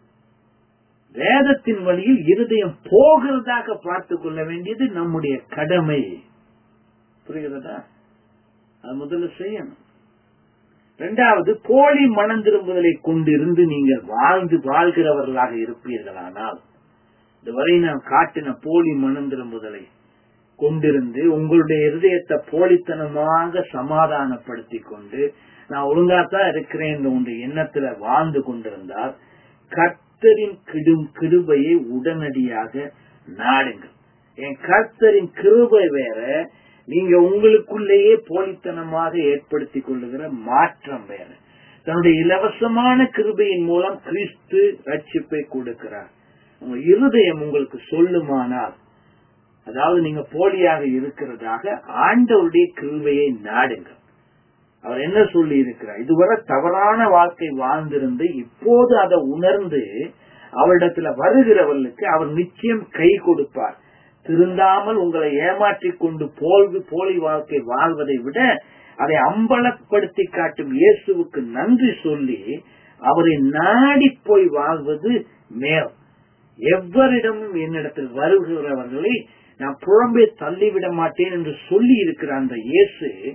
வேதத்தின் வழியில் இருதயம் போகிறதாக பார்த்து கொள்ள வேண்டியது நம்முடைய கடமை புரிகிறதா அது முதல்ல செய்யணும் இரண்டாவது போலி மனம் திரும்புதலை கொண்டிருந்து நீங்கள் வாழ்ந்து வாழ்கிறவர்களாக இருப்பீர்களானால் இதுவரை நான் காட்டின போலி மனம் திரும்புதலை கொண்டிருந்து உங்களுடைய இருதயத்தை போலித்தனமாக சமாதானப்படுத்தி கொண்டு நான் ஒழுங்காத்தான் இருக்கிறேன் உங்களுடைய எண்ணத்துல வாழ்ந்து கொண்டிருந்தால் கர்த்தரின் கிடும் கிருபையை உடனடியாக நாடுங்கள் என் கர்த்தரின் கிருபை வேற நீங்க உங்களுக்குள்ளேயே போலித்தனமாக ஏற்படுத்திக் கொள்ளுகிற மாற்றம் வேற தன்னுடைய இலவசமான கிருபையின் மூலம் கிறிஸ்து ரட்சிப்பை கொடுக்கிறார் உங்க இருதயம் உங்களுக்கு சொல்லுமானால் அதாவது நீங்க போலியாக இருக்கிறதாக ஆண்டவருடைய கிருபையை நாடுங்கள் அவர் என்ன சொல்லி இருக்கிறார் இதுவரை தவறான வாழ்க்கை வாழ்ந்திருந்து இப்போது அதை உணர்ந்து அவரிடத்துல வருகிறவர்களுக்கு அவர் நிச்சயம் கை கொடுப்பார் திருந்தாமல் உங்களை ஏமாற்றிக் கொண்டு போல்வி போலி வாழ்க்கை வாழ்வதை விட அதை அம்பலப்படுத்தி காட்டும் இயேசுவுக்கு நன்றி சொல்லி அவரை நாடி போய் வாழ்வது மேல் எவ்வரிடமும் என்னிடத்தில் வருகிறவர்களை நான் புறம்பே தள்ளிவிட மாட்டேன் என்று சொல்லி இருக்கிற அந்த இயேசு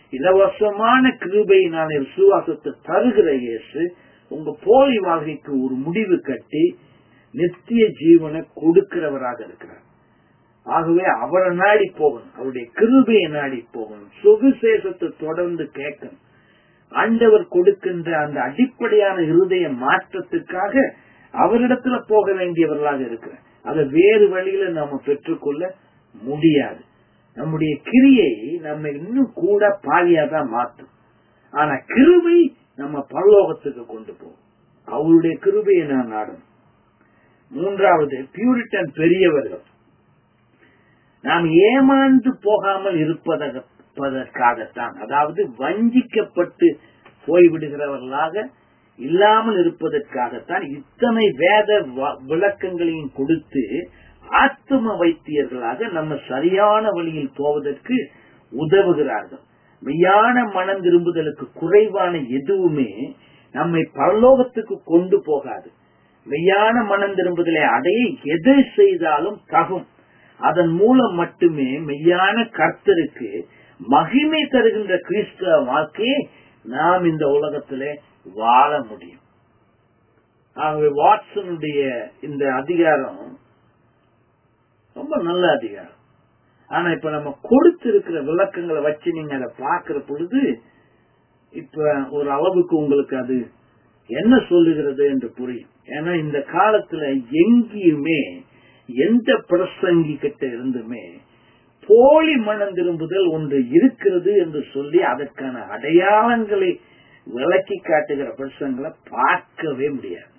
இலவசமான கிருபையினாலே விசுவாசத்தை தருகிற இயேசு உங்க போலி வாழ்க்கைக்கு ஒரு முடிவு கட்டி நித்திய ஜீவனை கொடுக்கிறவராக இருக்கிறார் ஆகவே அவரை நாடி போகணும் அவருடைய கிருபையை நாடி போகணும் சுவிசேஷத்தை தொடர்ந்து கேட்கணும் ஆண்டவர் கொடுக்கின்ற அந்த அடிப்படையான இருதய மாற்றத்துக்காக அவரிடத்துல போக வேண்டியவர்களாக இருக்கிறார் அதை வேறு வழியில நாம பெற்றுக்கொள்ள முடியாது நம்முடைய கிரியை நம்ம இன்னும் கூட பாதியா தான் மாற்றும் ஆனா கிருபை நம்ம பரலோகத்துக்கு கொண்டு போகும் அவருடைய கிருபையை நான் நாடணும் மூன்றாவது பியூரிட்டன் பெரியவர்கள் நாம் ஏமாந்து போகாமல் இருப்பதற்காகத்தான் அதாவது வஞ்சிக்கப்பட்டு போய்விடுகிறவர்களாக இல்லாமல் இருப்பதற்காகத்தான் இத்தனை வேத விளக்கங்களையும் கொடுத்து ஆத்ம வைத்தியர்களாக நம்ம சரியான வழியில் போவதற்கு உதவுகிறார்கள் மெய்யான மனம் திரும்புதலுக்கு குறைவான எதுவுமே நம்மை பரலோகத்துக்கு கொண்டு போகாது மெய்யான மனம் திரும்புதலை அடைய எதை செய்தாலும் தகும் அதன் மூலம் மட்டுமே மெய்யான கர்த்தருக்கு மகிமை தருகின்ற கிறிஸ்தவ வாழ்க்கையை நாம் இந்த உலகத்திலே வாழ முடியும் ஆகவே வாட்சனுடைய இந்த அதிகாரம் ரொம்ப நல்ல அதிகாரம் ஆனா இப்ப நம்ம கொடுத்திருக்கிற விளக்கங்களை வச்சு நீங்க அதை பாக்குற பொழுது இப்ப ஒரு அளவுக்கு உங்களுக்கு அது என்ன சொல்லுகிறது என்று புரியும் ஏன்னா இந்த காலத்துல எங்கேயுமே எந்த பிரசங்கி கிட்ட இருந்துமே போலி மனம் திரும்புதல் ஒன்று இருக்கிறது என்று சொல்லி அதற்கான அடையாளங்களை விளக்கி காட்டுகிற பிரசங்களை பார்க்கவே முடியாது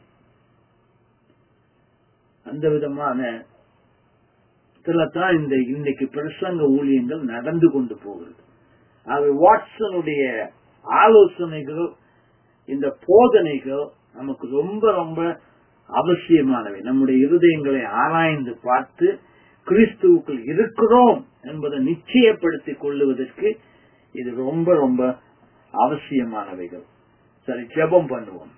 அந்த விதமான தான் இந்த இன்னைக்கு பிரசங்க ஊழியங்கள் நடந்து கொண்டு போகிறது ஆகவே வாட்சனுடைய ஆலோசனைகள் இந்த போதனைகள் நமக்கு ரொம்ப ரொம்ப அவசியமானவை நம்முடைய இருதயங்களை ஆராய்ந்து பார்த்து கிறிஸ்துவுக்குள் இருக்கிறோம் என்பதை நிச்சயப்படுத்திக் கொள்ளுவதற்கு இது ரொம்ப ரொம்ப அவசியமானவைகள் சரி ஜெபம் பண்ணுவோம்